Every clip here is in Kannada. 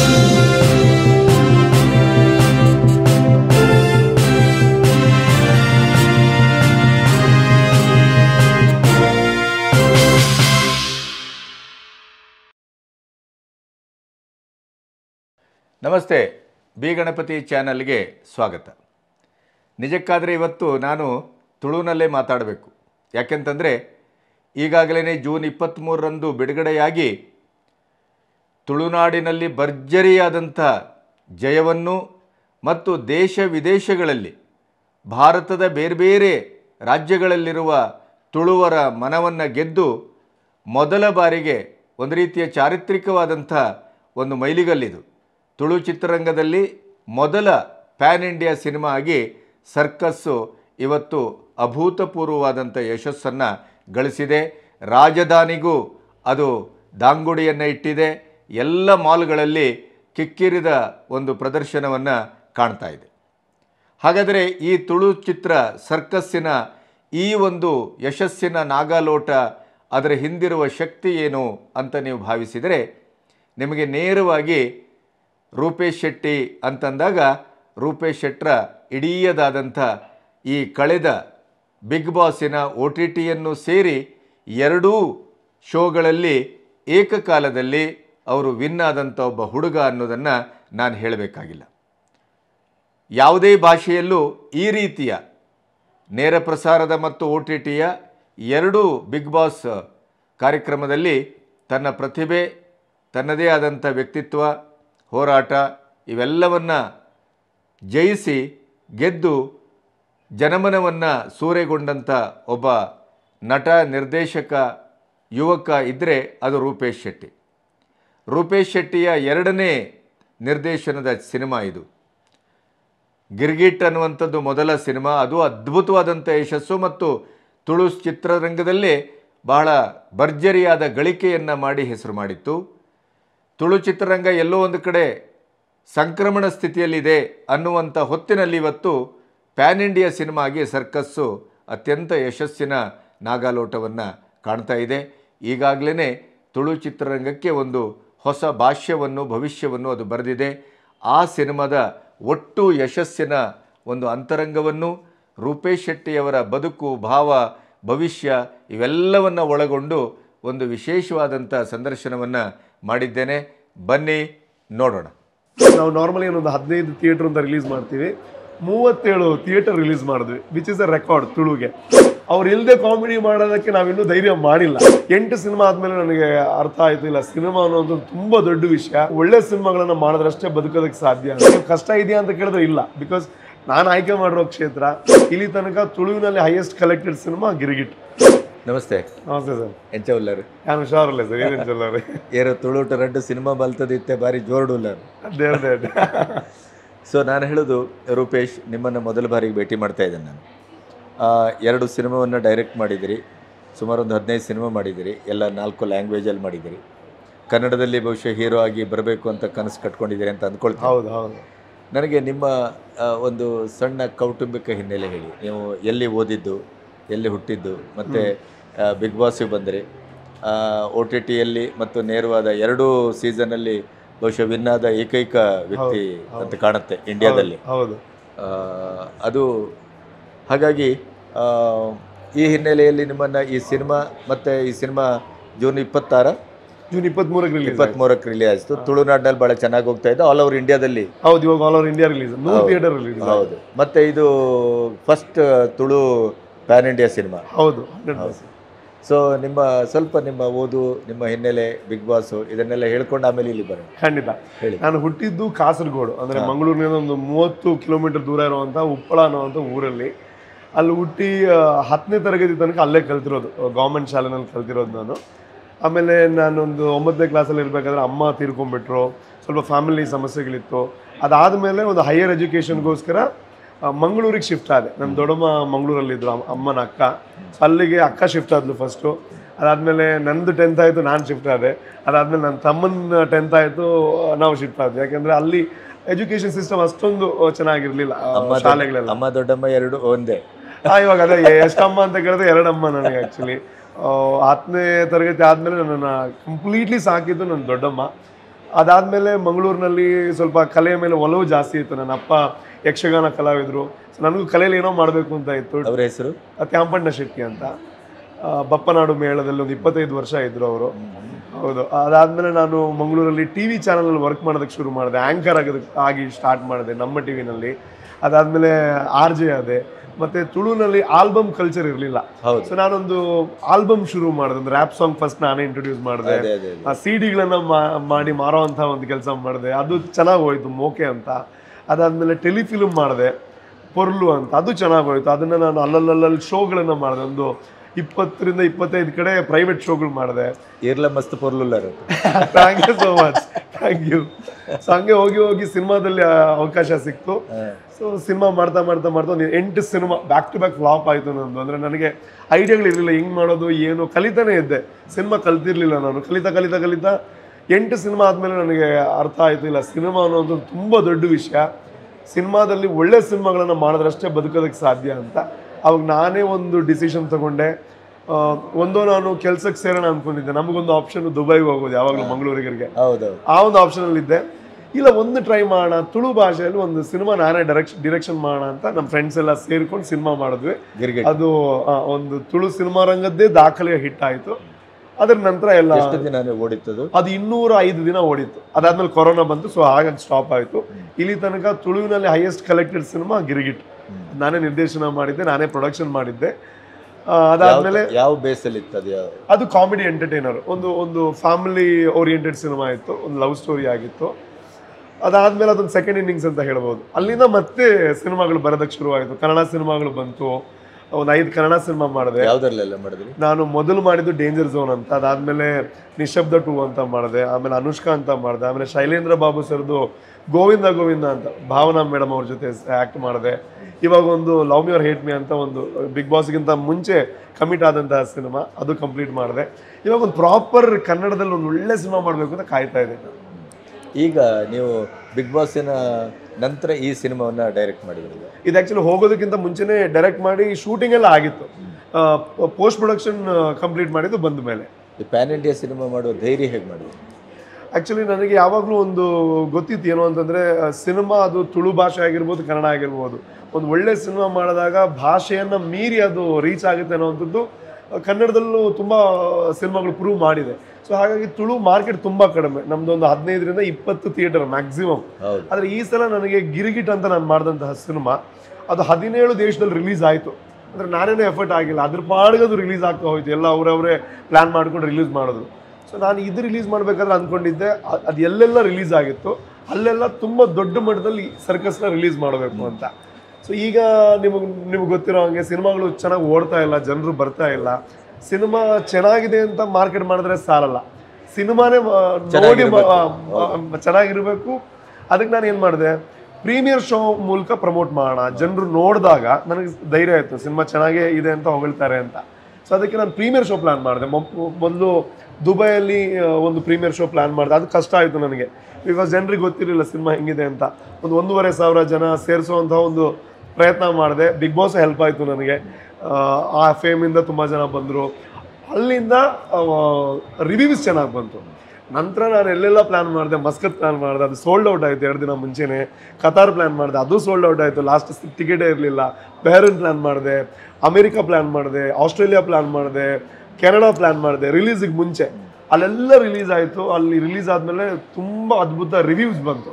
ನಮಸ್ತೆ ಬಿ ಗಣಪತಿ ಚಾನಲ್ಗೆ ಸ್ವಾಗತ ನಿಜಕ್ಕಾದರೆ ಇವತ್ತು ನಾನು ತುಳುನಲ್ಲೇ ಮಾತಾಡಬೇಕು ಯಾಕೆಂತಂದರೆ ಈಗಾಗಲೇ ಜೂನ್ ಇಪ್ಪತ್ತ್ಮೂರರಂದು ಬಿಡುಗಡೆಯಾಗಿ ತುಳುನಾಡಿನಲ್ಲಿ ಭರ್ಜರಿಯಾದಂಥ ಜಯವನ್ನು ಮತ್ತು ದೇಶ ವಿದೇಶಗಳಲ್ಲಿ ಭಾರತದ ಬೇರೆ ಬೇರೆ ರಾಜ್ಯಗಳಲ್ಲಿರುವ ತುಳುವರ ಮನವನ್ನು ಗೆದ್ದು ಮೊದಲ ಬಾರಿಗೆ ಒಂದು ರೀತಿಯ ಚಾರಿತ್ರಿಕವಾದಂಥ ಒಂದು ಮೈಲಿಗಲ್ಲಿದು ತುಳು ಚಿತ್ರರಂಗದಲ್ಲಿ ಮೊದಲ ಪ್ಯಾನ್ ಇಂಡಿಯಾ ಸಿನಿಮಾ ಆಗಿ ಸರ್ಕಸ್ಸು ಇವತ್ತು ಅಭೂತಪೂರ್ವವಾದಂಥ ಯಶಸ್ಸನ್ನು ಗಳಿಸಿದೆ ರಾಜಧಾನಿಗೂ ಅದು ದಾಂಗುಡಿಯನ್ನು ಇಟ್ಟಿದೆ ಎಲ್ಲ ಮಾಲ್ಗಳಲ್ಲಿ ಕಿಕ್ಕಿರಿದ ಒಂದು ಪ್ರದರ್ಶನವನ್ನು ಕಾಣ್ತಾ ಇದೆ ಹಾಗಾದರೆ ಈ ತುಳು ಚಿತ್ರ ಸರ್ಕಸ್ಸಿನ ಈ ಒಂದು ಯಶಸ್ಸಿನ ನಾಗಾಲೋಟ ಅದರ ಹಿಂದಿರುವ ಶಕ್ತಿ ಏನು ಅಂತ ನೀವು ಭಾವಿಸಿದರೆ ನಿಮಗೆ ನೇರವಾಗಿ ರೂಪೇಶ್ ಶೆಟ್ಟಿ ಅಂತಂದಾಗ ರೂಪೇಶ್ ಶೆಟ್ಟರ ಇಡೀಯದಾದಂಥ ಈ ಕಳೆದ ಬಿಗ್ ಬಾಸಿನ ಒ ಟಿ ಟಿಯನ್ನು ಸೇರಿ ಎರಡೂ ಶೋಗಳಲ್ಲಿ ಏಕಕಾಲದಲ್ಲಿ ಅವರು ವಿನ್ ಆದಂಥ ಒಬ್ಬ ಹುಡುಗ ಅನ್ನೋದನ್ನು ನಾನು ಹೇಳಬೇಕಾಗಿಲ್ಲ ಯಾವುದೇ ಭಾಷೆಯಲ್ಲೂ ಈ ರೀತಿಯ ನೇರ ಪ್ರಸಾರದ ಮತ್ತು ಒ ಟಿ ಟಿಯ ಎರಡೂ ಬಿಗ್ ಬಾಸ್ ಕಾರ್ಯಕ್ರಮದಲ್ಲಿ ತನ್ನ ಪ್ರತಿಭೆ ತನ್ನದೇ ಆದಂಥ ವ್ಯಕ್ತಿತ್ವ ಹೋರಾಟ ಇವೆಲ್ಲವನ್ನು ಜಯಿಸಿ ಗೆದ್ದು ಜನಮನವನ್ನು ಸೂರೆಗೊಂಡಂಥ ಒಬ್ಬ ನಟ ನಿರ್ದೇಶಕ ಯುವಕ ಇದ್ದರೆ ಅದು ರೂಪೇಶ್ ಶೆಟ್ಟಿ ರೂಪೇಶ್ ಶೆಟ್ಟಿಯ ಎರಡನೇ ನಿರ್ದೇಶನದ ಸಿನಿಮಾ ಇದು ಗಿರ್ಗಿಟ್ ಅನ್ನುವಂಥದ್ದು ಮೊದಲ ಸಿನಿಮಾ ಅದು ಅದ್ಭುತವಾದಂಥ ಯಶಸ್ಸು ಮತ್ತು ತುಳು ಚಿತ್ರರಂಗದಲ್ಲೇ ಬಹಳ ಭರ್ಜರಿಯಾದ ಗಳಿಕೆಯನ್ನು ಮಾಡಿ ಹೆಸರು ಮಾಡಿತ್ತು ತುಳು ಚಿತ್ರರಂಗ ಎಲ್ಲೋ ಒಂದು ಕಡೆ ಸಂಕ್ರಮಣ ಸ್ಥಿತಿಯಲ್ಲಿದೆ ಅನ್ನುವಂಥ ಹೊತ್ತಿನಲ್ಲಿ ಇವತ್ತು ಪ್ಯಾನ್ ಇಂಡಿಯಾ ಸಿನಿಮಾಗೆ ಸರ್ಕಸ್ಸು ಅತ್ಯಂತ ಯಶಸ್ಸಿನ ನಾಗಾಲೋಟವನ್ನು ಕಾಣ್ತಾ ಇದೆ ಈಗಾಗಲೇ ತುಳು ಚಿತ್ರರಂಗಕ್ಕೆ ಒಂದು ಹೊಸ ಭಾಷ್ಯವನ್ನು ಭವಿಷ್ಯವನ್ನು ಅದು ಬರೆದಿದೆ ಆ ಸಿನಿಮಾದ ಒಟ್ಟು ಯಶಸ್ಸಿನ ಒಂದು ಅಂತರಂಗವನ್ನು ರೂಪೇಶ್ ಶೆಟ್ಟಿಯವರ ಬದುಕು ಭಾವ ಭವಿಷ್ಯ ಇವೆಲ್ಲವನ್ನು ಒಳಗೊಂಡು ಒಂದು ವಿಶೇಷವಾದಂಥ ಸಂದರ್ಶನವನ್ನು ಮಾಡಿದ್ದೇನೆ ಬನ್ನಿ ನೋಡೋಣ ನಾವು ನಾರ್ಮಲಿ ಒಂದು ಹದಿನೈದು ಥಿಯೇಟರ್ ಅಂತ ರಿಲೀಸ್ ಮಾಡ್ತೀವಿ ಮೂವತ್ತೇಳು ಥಿಯೇಟರ್ ರಿಲೀಸ್ ಮಾಡಿದ್ವಿ ವಿಚ್ ಇಸ್ ಅ ರೆಕಾರ್ಡ್ ತುಳುಗೆ ಅವ್ರು ಇಲ್ಲದೆ ಕಾಮಿಡಿ ಮಾಡೋದಕ್ಕೆ ನಾವಿನ್ನೂ ಧೈರ್ಯ ಮಾಡಿಲ್ಲ ಎಂಟು ಸಿನಿಮಾ ಆದ್ಮೇಲೆ ನನಗೆ ಅರ್ಥ ಆಯ್ತು ಇಲ್ಲ ಸಿನಿಮಾ ಅನ್ನೋದು ತುಂಬಾ ದೊಡ್ಡ ವಿಷಯ ಒಳ್ಳೆ ಸಿನಿಮಾಗಳನ್ನ ಮಾಡಿದ್ರಷ್ಟೇ ಬದುಕೋದಕ್ಕೆ ಸಾಧ್ಯ ಏನ್ ಕಷ್ಟ ಇದೆಯಾ ಅಂತ ಕೇಳಿದ್ರೆ ಇಲ್ಲ ಬಿಕಾಸ್ ನಾನು ಆಯ್ಕೆ ಮಾಡಿರೋ ಕ್ಷೇತ್ರ ಇಲ್ಲಿ ತನಕ ತುಳುವಿನಲ್ಲಿ ಹೈಯೆಸ್ಟ್ ಕಲೆಕ್ಟೆಡ್ ಸಿನಿಮಾ ಗಿರಿಗಿಟ್ ನಮಸ್ತೆ ನಮಸ್ತೆ ಸರ್ ಎಂಚ ಉಲ್ಲರು ನಾನು ಹುಷಾರಲ್ಲ ಸರ್ ಏನೇನು ಚಲ್ಲವ್ರಿ ಏರು ತುಳುಟು ರಡ್ಡು ಸಿನಿಮಾ ಬಲ್ತದಿತ್ತೆ ಬಾರಿ ಜೋರ್ಡು ಉಲ್ಲರು ಅದೇ ಅದೇ ಅದೇ ಸೊ ನಾನು ಹೇಳೋದು ರೂಪೇಶ್ ನಿಮ್ಮನ್ನು ಮೊದಲ ಬಾರಿಗೆ ಭೇಟಿ ಮಾಡ್ತಾ ಇದ್ದೇನೆ ನಾನು ಆ, ಎರಡು ಸಿನಿಮಾವನ್ನು ಡೈರೆಕ್ಟ್ ಮಾಡಿದಿರಿ ಸುಮಾರು ಒಂದು ಹದಿನೈದು ಸಿನಿಮಾ ಮಾಡಿದಿರಿ ಎಲ್ಲ ನಾಲ್ಕು ಲ್ಯಾಂಗ್ವೇಜಲ್ಲಿ ಮಾಡಿದಿರಿ ಕನ್ನಡದಲ್ಲಿ ಬಹುಶಃ ಹೀರೋ ಆಗಿ ಬರಬೇಕು ಅಂತ ಕನಸು ಕಟ್ಕೊಂಡಿದ್ದೀರಿ ಅಂತ ಅಂದ್ಕೊಳ್ತೀನಿ ಹೌದು ಹೌದು ನನಗೆ ನಿಮ್ಮ ಆ, ಒಂದು ಸಣ್ಣ ಕೌಟುಂಬಿಕ ಹಿನ್ನೆಲೆ ಹೇಳಿ ನೀವು ಎಲ್ಲಿ ಓದಿದ್ದು ಎಲ್ಲಿ ಹುಟ್ಟಿದ್ದು ಮತ್ತು ಬಿಗ್ ಬಾಸಿಗೆ ಬಂದರೆ ಒ ಟಿ ಟಿಯಲ್ಲಿ ಮತ್ತು ನೇರವಾದ ಎರಡೂ ಸೀಸನಲ್ಲಿ ಬಹುಶಃ ವಿನ್ ಆದ ಏಕೈಕ ವ್ಯಕ್ತಿ ಅಂತ ಕಾಣುತ್ತೆ ಇಂಡಿಯಾದಲ್ಲಿ ಹೌದು ಆ, ಅದು ಹಾಗಾಗಿ ಆ, ಈ ಹಿನ್ನೆಲೆಯಲ್ಲಿ ನಿಮ್ಮನ್ನು ಈ ಸಿನಿಮಾ ಮತ್ತು ಈ ಸಿನಿಮಾ ಜೂನ್ ಇಪ್ಪತ್ತಾರ ಜೂನ್ ಇಪ್ಪತ್ಮೂರಕ್ಕೆ ರಿಲೀಸ್ ಇಪ್ಪತ್ತ್ಮೂರಕ್ಕೆ ರಿಲೀಸ್ ಆಯಿತು ತುಳುನಾಡಿನಲ್ಲಿ ಭಾಳ ಚೆನ್ನಾಗಿ ಹೋಗ್ತಾ ಇದೆ ಆಲ್ ಓವರ್ ಇಂಡಿಯಾದಲ್ಲಿ ಹೌದು ಇವಾಗ ಆಲ್ ಓವರ್ ಇಂಡಿಯಾ ರಿಲೀಸ್ ನೂರು ಥಿಯೇಟರ್ ರಿಲೀಸ್ ಹೌದು ಮತ್ತೆ ಇದು first Tulu pan India cinema ಹೌದು 100%. ಸೊ ನಿಮ್ಮ ಸ್ವಲ್ಪ ನಿಮ್ಮ ಓದು ನಿಮ್ಮ ಹಿನ್ನೆಲೆ ಬಿಗ್ ಬಾಸು ಇದನ್ನೆಲ್ಲ ಹೇಳ್ಕೊಂಡು ಆಮೇಲೆ ಇಲ್ಲಿ ಬರೋಣ ಖಂಡಿತ ಹೇಳಿ. ನಾನು ಹುಟ್ಟಿದ್ದು ಕಾಸರಗೋಡು ಅಂದ್ರೆ ಮಂಗಳೂರಿನಿಂದ ಒಂದು ಮೂವತ್ತು ಕಿಲೋಮೀಟರ್ ದೂರ ಇರುವಂತ ಉಪ್ಪಳ ಅನ್ನುವಂಥ ಊರಲ್ಲಿ ಅಲ್ಲಿ ಹುಟ್ಟಿ ಆ, ಹತ್ತನೇ ತರಗತಿ ತನಕ ಅಲ್ಲೇ ಕಲ್ತಿರೋದು ಗೌರ್ಮೆಂಟ್ ಶಾಲೆನಲ್ಲಿ ಕಲ್ತಿರೋದು ನಾನು ಆಮೇಲೆ ನಾನೊಂದು ಒಂಬತ್ತನೇ ಕ್ಲಾಸಲ್ಲಿ ಇರಬೇಕಾದ್ರೆ ಅಮ್ಮ ತೀರ್ಕೊಂಡ್ಬಿಟ್ರು ಸ್ವಲ್ಪ ಫ್ಯಾಮಿಲಿ ಸಮಸ್ಯೆಗಳಿತ್ತು ಅದಾದಮೇಲೆ ಒಂದು ಹೈಯರ್ ಎಜುಕೇಷನ್ಗೋಸ್ಕರ ಮಂಗಳೂರಿಗೆ ಶಿಫ್ಟ್ ಆದೆ ನನ್ನ ದೊಡ್ಡಮ್ಮ ಮಂಗಳೂರಲ್ಲಿದ್ದರು ಅಮ್ಮ- ಅಮ್ಮನ ಅಕ್ಕ ಅಲ್ಲಿಗೆ ಅಕ್ಕ ಶಿಫ್ಟ್ ಆದ್ಲು ಫಸ್ಟು ಅದಾದಮೇಲೆ ನಂದು ಟೆಂತ್ ಆಯಿತು ನಾನು ಶಿಫ್ಟ್ ಆದೆ ಅದಾದಮೇಲೆ ನನ್ನ ತಮ್ಮನ ಟೆಂತ್ ಆಯಿತು ನಾವು ಶಿಫ್ಟ್ ಆದ್ವಿ ಯಾಕೆಂದರೆ ಅಲ್ಲಿ ಎಜುಕೇಷನ್ ಸಿಸ್ಟಮ್ ಅಷ್ಟೊಂದು ಚೆನ್ನಾಗಿರಲಿಲ್ಲ ಶಾಲೆಗಳೆಲ್ಲ ಅಮ್ಮ ದೊಡ್ಡಮ್ಮ ಎರಡು ಒಂದೇ ಆ, ಇವಾಗ ಅದೇ ಎಷ್ಟಮ್ಮ ಅಂತ ಕೇಳಿದ್ರೆ ಎರಡಮ್ಮ ನನಗೆ ಆ್ಯಕ್ಚುಲಿ ಹತ್ತನೇ ತರಗತಿ ಆದಮೇಲೆ ನನ್ನನ್ನು ಕಂಪ್ಲೀಟ್ಲಿ ಸಾಕಿದ್ದು ನನ್ನ ದೊಡ್ಡಮ್ಮ ಅದಾದ್ಮೇಲೆ ಮಂಗಳೂರಿನಲ್ಲಿ ಸ್ವಲ್ಪ ಕಲೆಯ ಮೇಲೆ ಒಲವು ಜಾಸ್ತಿ ಇತ್ತು ನನ್ನ ಅಪ್ಪ ಯಕ್ಷಗಾನ ಕಲಾವಿದರು ಸೊ ನನಗೂ ಕಲೆಯಲ್ಲಿ ಏನೋ ಮಾಡಬೇಕು ಅಂತ ಇತ್ತು ಅವರ ಹೆಸರು ತ್ಯಾಂಪಣ್ಣ ಶೆಟ್ಟಿ ಅಂತ ಆ, ಬಪ್ಪನಾಡು ಮೇಳದಲ್ಲಿ ಒಂದು ಇಪ್ಪತ್ತೈದು ವರ್ಷ ಇದ್ರು ಅವರು ಹೌದು ಅದಾದ್ಮೇಲೆ ನಾನು ಮಂಗಳೂರಲ್ಲಿ ಟಿ ವಿ ಚಾನಲಲ್ಲಿ ವರ್ಕ್ ಮಾಡೋದಕ್ಕೆ ಶುರು ಮಾಡಿದೆ ಆ್ಯಂಕರ್ ಆಗೋದಕ್ಕೆ ಆಗಿ ಸ್ಟಾರ್ಟ್ ಮಾಡಿದೆ ನಮ್ಮ ಟಿ ವಿನಲ್ಲಿ ಅದಾದ್ಮೇಲೆ ಆರ್ ಜೆ ಆದೆ ಮತ್ತೆ ತುಳುನಲ್ಲಿ ಆಲ್ಬಮ್ ಕಲ್ಚರ್ ಇರಲಿಲ್ಲ ಹೌದು ಸೊ ನಾನೊಂದು ಆಲ್ಬಮ್ ಶುರು ಮಾಡಿದೆ ಒಂದು ರ್ಯಾಪ್ ಸಾಂಗ್ ಫಸ್ಟ್ ನಾನೇ ಇಂಟ್ರೊಡ್ಯೂಸ್ ಮಾಡಿದೆ ಅದೇ ಅದೇ ಅದೇ ಆ ಸಿ ಡಿಗಳನ್ನ ಮಾಡಿ ಮಾರೋ ಅಂತ ಒಂದು ಕೆಲಸ ಮಾಡಿದೆ ಅದು ಚೆನ್ನಾಗಿ ಹೋಯ್ತು ಮೋಕೆ ಅಂತ ಅದಾದ್ಮೇಲೆ ಟೆಲಿಫಿಲ್ಮ್ ಮಾಡಿದೆ ಪೊರ್ಲು ಅಂತ ಅದು ಚೆನ್ನಾಗಿ ಹೋಯ್ತು ಅದನ್ನ ನಾನು ಅಲ್ಲಲ್ಲಲ್ಲಿ ಶೋಗಳನ್ನ ಮಾಡಿದೆ ಒಂದು ಇಪ್ಪತ್ತರಿಂದ ಇಪ್ಪತ್ತೈದು ಕಡೆ ಪ್ರೈವೇಟ್ ಶೋಗಳು ಮಾಡಿದೆ ಇರ್ಲ ಮಸ್ತ್ ಪೊರ್ಲುಲ್ಲರು thank you so much thank you so ಹಂಗೆ ಹೋಗಿ ಹೋಗಿ ಸಿನಿಮಾದಲ್ಲಿ ಅವಕಾಶ ಸಿಕ್ತು ಸೊ ಸಿನಿಮಾ ಮಾಡ್ತಾ ಮಾಡ್ತಾ ಮಾಡ್ತಾ ಒಂದು ಎಂಟು cinema back to back flop ಆಯಿತು ನಂದು ಅಂದರೆ ನನಗೆ ಐಡಿಯಾಗಳು ಇರಲಿಲ್ಲ ಹೆಂಗೆ ಮಾಡೋದು ಏನು ಕಲಿತಾನೆ ಇದ್ದೆ ಸಿನಿಮಾ ಕಲ್ತಿರ್ಲಿಲ್ಲ ನಾನು ಕಲಿತಾ ಕಲಿತಾ ಕಲಿತಾ ಎಂಟು ಸಿನಿಮಾ ಆದಮೇಲೆ ನನಗೆ ಅರ್ಥ ಆಯಿತು ಇಲ್ಲ ಸಿನಿಮಾ ಅನ್ನೋದು ತುಂಬ ದೊಡ್ಡ ವಿಷಯ ಸಿನಿಮಾದಲ್ಲಿ ಒಳ್ಳೆ ಸಿನಿಮಾಗಳನ್ನು ಮಾಡಿದ್ರಷ್ಟೇ ಬದುಕೋದಕ್ಕೆ ಸಾಧ್ಯ ಅಂತ ಅವಾಗ ನಾನೇ ಒಂದು ಡಿಸಿಷನ್ ತಗೊಂಡೆ ಆ, ಒಂದೋ ನಾನು ಕೆಲ್ಸಕ್ಕೆ ಸೇರೋಣ ಅನ್ಕೊಂಡಿದ್ದೆ ನಮಗೊಂದು ಆಪ್ಷನ್ ದುಬೈಗೆ ಹೋಗೋದು ಯಾವಾಗಲೂ ಮಂಗಳೂರಿಗೆ ಹೌದೌದು ಆ ಒಂದು ಆಪ್ಷನಲ್ಲಿ ಇದ್ದೆ ಇಲ್ಲ ಒಂದು ಟ್ರೈ ಮಾಡೋಣ ತುಳು ಭಾಷೆಯಲ್ಲಿ ಒಂದು ಸಿನಿಮಾ ನಾನೇ ಡೈರೆಕ್ಷನ್ ಡಿರೆಕ್ಷನ್ ಮಾಡೋಣ ಅಂತ ನಮ್ಮ ಫ್ರೆಂಡ್ಸ್ ಎಲ್ಲ ಸೇರ್ಕೊಂಡು ಸಿನಿಮಾ ಮಾಡಿದ್ವಿ ಗಿರ್ಗಿಟ್ ಅದು ಆ, ಒಂದು ತುಳು ಸಿನಿಮಾ ರಂಗದ್ದೇ ದಾಖಲೆಯ ಹಿಟ್ ಆಯಿತು ಅದ್ರ ನಂತರ ಎಲ್ಲ ಎಷ್ಟು ದಿನ ಓಡಿತ್ತದು ಅದು ಇನ್ನೂರ ಐದು ದಿನ ಓಡಿತ್ತು ಅದಾದ್ಮೇಲೆ ಕೊರೋನಾ ಬಂತು ಸೊ ಹಾಗಾಗಿ ಸ್ಟಾಪ್ ಆಯಿತು ಇಲ್ಲಿ ತನಕ ತುಳುವಿನಲ್ಲಿ ಹೈಯೆಸ್ಟ್ ಕಲೆಕ್ಟೆಡ್ ಸಿನಿಮಾ ಗಿರಿಗಿಟ್ ನಾನೇ ನಿರ್ದೇಶನ ಮಾಡಿದ್ದೆ ನಾನೇ ಪ್ರೊಡಕ್ಷನ್ ಮಾಡಿದ್ದೆ ಆ, ಅದಾದ್ಮೇಲೆ ಯಾವ ಬೇಸಲ್ಲಿ ಇತ್ತು ಅದು ಯಾವ ಅದು ಕಾಮಿಡಿ ಎಂಟರ್ಟೈನರ್ ಒಂದು ಒಂದು ಫ್ಯಾಮಿಲಿ ಓರಿಯೆಂಟೆಡ್ ಸಿನಿಮಾ ಇತ್ತು ಒಂದು ಲವ್ ಸ್ಟೋರಿ ಆಗಿತ್ತು ಅದಾದ್ಮೇಲೆ ಅದೊಂದು ಸೆಕೆಂಡ್ ಇನ್ನಿಂಗ್ಸ್ ಅಂತ ಹೇಳ್ಬೋದು ಅಲ್ಲಿಂದ ಮತ್ತೆ ಸಿನಿಮಾಗಳು ಬರೋದಕ್ಕೆ ಶುರುವಾಯಿತು ಕನ್ನಡ ಸಿನಿಮಾಗಳು ಬಂತು ಒಂದು ಐದು ಕನ್ನಡ ಸಿನಿಮಾ ಮಾಡಿದೆ ಯಾವ್ದ್ರಲ್ಲೆಲ್ಲ ಮಾಡಿದ್ರಿ ನಾನು ಮೊದಲು ಮಾಡಿದ್ದು ಡೇಂಜರ್ ಝೋನ್ ಅಂತ ಅದಾದ್ಮೇಲೆ ನಿಶಬ್ದ ಟೂ ಅಂತ ಮಾಡಿದೆ ಆಮೇಲೆ ಅನುಷ್ಕಾ ಅಂತ ಮಾಡಿದೆ ಆಮೇಲೆ ಶೈಲೇಂದ್ರ ಬಾಬು ಸರ್ದು ಗೋವಿಂದ ಗೋವಿಂದ ಅಂತ ಭಾವನಾ ಮೇಡಮ್ ಅವ್ರ ಜೊತೆ ಆ್ಯಕ್ಟ್ ಮಾಡಿದೆ ಇವಾಗ ಒಂದು ಲವ್ ಮ್ಯೂರ್ ಹೇಟ್ ಮಿ ಅಂತ ಒಂದು ಬಿಗ್ ಬಾಸ್ಗಿಂತ ಮುಂಚೆ ಕಮಿಟ್ ಆದಂತಹ ಸಿನಿಮಾ ಅದು ಕಂಪ್ಲೀಟ್ ಮಾಡಿದೆ ಇವಾಗ ಒಂದು ಪ್ರಾಪರ್ ಕನ್ನಡದಲ್ಲಿ ಒಂದು ಒಳ್ಳೆ ಸಿನಿಮಾ ಮಾಡಬೇಕು ಅಂತ ಕಾಯ್ತಾ ಇದ್ದೀನಿ ನಾನು. ಈಗ ನೀವು ಬಿಗ್ ಬಾಸಿನ ನಂತರ ಈ ಸಿನಿಮಾವನ್ನ ಡೈರೆಕ್ಟ್ ಮಾಡಿದ್ರಿ ಇದು ಆ್ಯಕ್ಚುಲಿ ಹೋಗೋದಕ್ಕಿಂತ ಮುಂಚೆನೇ ಡೈರೆಕ್ಟ್ ಮಾಡಿ ಶೂಟಿಂಗ್ ಎಲ್ಲ ಆಗಿತ್ತು ಪೋಸ್ಟ್ ಪ್ರೊಡಕ್ಷನ್ ಕಂಪ್ಲೀಟ್ ಮಾಡಿದ್ದು ಬಂದ ಮೇಲೆ ಈ ಪ್ಯಾನ್ ಇಂಡಿಯಾ ಸಿನಿಮಾ ಮಾಡುವ ಧೈರ್ಯ ಹೇಗೆ ಮಾಡಿದ್ರಿ ಆ್ಯಕ್ಚುಲಿ ನನಗೆ ಯಾವಾಗಲೂ ಒಂದು ಗೊತ್ತಿತ್ತು ಏನು ಅಂತಂದರೆ ಸಿನಿಮಾ ಅದು ತುಳು ಭಾಷೆ ಆಗಿರ್ಬೋದು ಕನ್ನಡ ಆಗಿರ್ಬೋದು ಒಂದು ಒಳ್ಳೆ ಸಿನಿಮಾ ಮಾಡಿದಾಗ ಭಾಷೆಯನ್ನು ಮೀರಿ ಅದು ರೀಚ್ ಆಗುತ್ತೆ ಅನ್ನೋವಂಥದ್ದು ಆ, ಕನ್ನಡದಲ್ಲೂ ತುಂಬ ಸಿನಿಮಾಗಳು ಪ್ರೂವ್ ಮಾಡಿದೆ ಸೊ ಹಾಗಾಗಿ ತುಳು ಮಾರ್ಕೆಟ್ ತುಂಬ ಕಡಿಮೆ ನಮ್ದು ಒಂದು ಹದಿನೈದರಿಂದ ಇಪ್ಪತ್ತು ಥಿಯೇಟರ್ ಮ್ಯಾಕ್ಸಿಮಮ್ ಹೌದು ಆದರೆ ಈ ಸಲ ನನಗೆ ಗಿರಿಗಿಟ್ ಅಂತ ನಾನು ಮಾಡಿದಂತಹ ಸಿನಿಮಾ ಅದು ಹದಿನೇಳು ದೇಶದಲ್ಲಿ ರಿಲೀಸ್ ಆಯಿತು ಅಂದರೆ ನಾನೇನೇ ಎಫರ್ಟ್ ಆಗಿಲ್ಲ ಅದ್ರ ಪಾಡಿಗೆ ಅದು ರಿಲೀಸ್ ಆಗ್ತಾ ಹೋಯ್ತು ಎಲ್ಲ ಅವರವರೇ ಪ್ಲ್ಯಾನ್ ಮಾಡ್ಕೊಂಡು ರಿಲೀಸ್ ಮಾಡಿದ್ರು ಸೊ ನಾನು ಇದು ರಿಲೀಸ್ ಮಾಡಬೇಕಾದ್ರೆ ಅಂದ್ಕೊಂಡಿದ್ದೆ ಅ- ಅದು ಎಲ್ಲೆಲ್ಲ ರಿಲೀಸ್ ಆಗಿತ್ತು ಅಲ್ಲೆಲ್ಲ ತುಂಬ ದೊಡ್ಡ ಮಟ್ಟದಲ್ಲಿ ಸರ್ಕಸ್ನ ರಿಲೀಸ್ ಮಾಡಬೇಕು ಅಂತ ಸೊ ಈಗ ನಿಮಗೆ ನಿಮ್ಗೆ ಗೊತ್ತಿರೋ ಹಾಗೆ ಸಿನಿಮಾಗಳು ಚೆನ್ನಾಗಿ ಓಡ್ತಾ ಇಲ್ಲ ಜನರು ಬರ್ತಾ ಇಲ್ಲ ಸಿನಿಮಾ ಚೆನ್ನಾಗಿದೆ ಅಂತ ಮಾರ್ಕೆಟ್ ಮಾಡಿದ್ರೆ ಸಾಲಲ್ಲ ಸಿನಿಮಾನೇ ಆ, ನೋಡಿ ಮ- ಆ, ಆ, ಚೆನ್ನಾಗಿರ್ಬೇಕು ಅದಕ್ಕೆ ನಾನು ಏನು ಮಾಡಿದೆ ಪ್ರೀಮಿಯರ್ ಶೋ ಮೂಲಕ ಪ್ರಮೋಟ್ ಮಾಡೋಣ ಜನರು ನೋಡಿದಾಗ ನನಗೆ ಧೈರ್ಯ ಆಯಿತು ಸಿನಿಮಾ ಚೆನ್ನಾಗೇ ಇದೆ ಅಂತ ಹೊಗಳ್ತಾರೆ ಅಂತ ಸೊ ಅದಕ್ಕೆ ನಾನು ಪ್ರೀಮಿಯರ್ ಶೋ ಪ್ಲಾನ್ ಮಾಡಿದೆ ಮೊದಲು ದುಬೈಯಲ್ಲಿ ಆ, ಒಂದು ಪ್ರೀಮಿಯರ್ ಶೋ ಪ್ಲಾನ್ ಮಾಡಿದೆ ಅದು ಕಷ್ಟ ಆಯಿತು ನನಗೆ ಬಿಕಾಸ್ ಜನರಿಗೆ ಗೊತ್ತಿರಲಿಲ್ಲ ಸಿನಿಮಾ ಹೆಂಗಿದೆ ಅಂತ ಒಂದು ಒಂದೂವರೆ ಸಾವಿರ ಜನ ಸೇರಿಸುವಂಥ ಒಂದು ಪ್ರಯತ್ನ ಮಾಡಿದೆ ಬಿಗ್ ಬಾಸ್ ಹೆಲ್ಪ್ ಆಯಿತು ನನಗೆ ಆ, ಆ ಫೇಮಿಂದ ತುಂಬ ಜನ ಬಂದರು ಅಲ್ಲಿಂದ ರಿವ್ಯೂಸ್ ಚೆನ್ನಾಗಿ ಬಂತು ನಂತರ ನಾನು ಎಲ್ಲೆಲ್ಲ ಪ್ಲಾನ್ ಮಾಡಿದೆ ಮಸ್ಕತ್ ಪ್ಲಾನ್ ಮಾಡಿದೆ ಅದು ಸೋಲ್ಡ್ ಔಟ್ ಆಯಿತು ಎರಡು ದಿನ ಮುಂಚೆನೆ ಕತಾರ್ ಪ್ಲಾನ್ ಮಾಡಿದೆ ಅದು ಸೋಲ್ಡ್ ಔಟ್ ಆಯಿತು ಲಾಸ್ಟ್ ಟಿಕೆಟೇ ಇರಲಿಲ್ಲ ಬೆಹರನ್ ಪ್ಲಾನ್ ಮಾಡಿದೆ ಅಮೆರಿಕ ಪ್ಲಾನ್ ಮಾಡಿದೆ ಆಸ್ಟ್ರೇಲಿಯಾ ಪ್ಲಾನ್ ಮಾಡಿದೆ ಕೆನಡಾ ಪ್ಲಾನ್ ಮಾಡಿದೆ ರಿಲೀಸಿಗೆ ಮುಂಚೆ ಅಲ್ಲೆಲ್ಲ ರಿಲೀಸ್ ಆಯಿತು ಅಲ್ಲಿ ರಿಲೀಸ್ ಆದಮೇಲೆ ತುಂಬ ಅದ್ಭುತ ರಿವ್ಯೂಸ್ ಬಂತು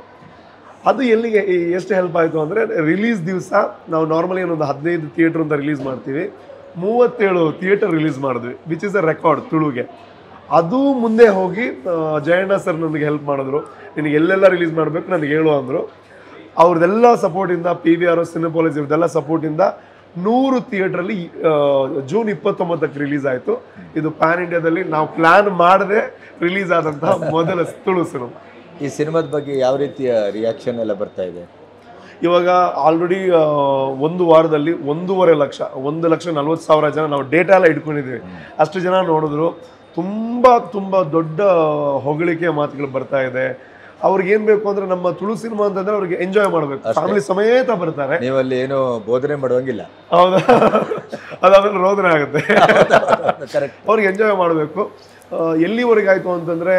ಅದು ಎಲ್ಲಿಗೆ ಈ- ಎಷ್ಟು ಹೆಲ್ಪ್ ಆಯಿತು ಅಂದರೆ ರಿಲೀಸ್ ದಿವಸ ನಾವು ನಾರ್ಮಲಿ ಒಂದು ಹದಿನೈದು ಥಿಯೇಟ್ರ್ ಅಂತ ರಿಲೀಸ್ ಮಾಡ್ತೀವಿ ಮೂವತ್ತೇಳು ಥಿಯೇಟರ್ ರಿಲೀಸ್ ಮಾಡಿದ್ವಿ ವಿಚ್ ಇಸ್ ಅ ರೆಕಾರ್ಡ್ ತುಳುಗೆ ಅದು ಮುಂದೆ ಹೋಗಿ ಆ, ಜಯಣ್ಣ ಸರ್ ನನಗೆ ಹೆಲ್ಪ್ ಮಾಡಿದ್ರು ನಿನಗೆ ಎಲ್ಲೆಲ್ಲ ರಿಲೀಸ್ ಮಾಡಬೇಕು ನನಗೆ ಹೇಳು ಅಂದರು ಅವ್ರದ್ದೆಲ್ಲ ಸಪೋರ್ಟಿಂದ ಪಿ ವಿ ಆರ್ ಸಿನಿಪಾಲಿಸ್ ಇವ್ರದ್ದೆಲ್ಲ ಸಪೋರ್ಟಿಂದ ನೂರು ಥಿಯೇಟ್ರಲ್ಲಿ ಜೂನ್ ಇಪ್ಪತ್ತೊಂಬತ್ತಕ್ಕೆ ರಿಲೀಸ್ ಆಯಿತು ಇದು ಪ್ಯಾನ್ ಇಂಡಿಯಾದಲ್ಲಿ ನಾವು ಪ್ಲ್ಯಾನ್ ಮಾಡದೆ ರಿಲೀಸ್ ಆದಂತಹ ಮೊದಲ ತುಳು ಸಿನಿಮಾ ಈ ಸಿನಿಮಾದ ಬಗ್ಗೆ ಯಾವ ರೀತಿಯ ರಿಯಾಕ್ಷನ್ ಎಲ್ಲ ಬರ್ತಾ ಇದೆ ಇವಾಗ ಆಲ್ರೆಡಿ ಒಂದು ವಾರದಲ್ಲಿ ಒಂದೂವರೆ ಲಕ್ಷ ಒಂದು ಲಕ್ಷ ನಲ್ವತ್ತು ಸಾವಿರ ಜನ ನಾವು ಡೇಟಾ ಎಲ್ಲ ಇಟ್ಕೊಂಡಿದ್ದೀವಿ ಅಷ್ಟು ಜನ ನೋಡಿದ್ರು ತುಂಬ ತುಂಬ ದೊಡ್ಡ ಹೊಗಳಿಕೆ ಮಾತುಗಳು ಬರ್ತಾ ಇದೆ ಅವ್ರಿಗೆ ಏನ್ ಬೇಕು ಅಂದ್ರೆ ನಮ್ಮ ತುಳು ಸಿನಿಮಾ ಅಂತಂದ್ರೆ ಅವ್ರಿಗೆ ಎಂಜಾಯ್ ಮಾಡ್ಬೇಕು ಫ್ಯಾಮಿಲಿ ಸಮೇತ ಬರ್ತಾರೆ ನೀವಲ್ಲಿ ಏನು ಬೋಧನೆ ಮಾಡುವಂಗಿಲ್ಲ ಹೌದಾ ಅದಾದ್ಮೇಲೆ ರೋದನೆ ಆಗುತ್ತೆ ಕರೆಕ್ಟ್ ಅವ್ರಿಗೆ ಎಂಜಾಯ್ ಮಾಡಬೇಕು ಎಲ್ಲಿವರೆಗೆ ಆಯಿತು ಅಂತಂದರೆ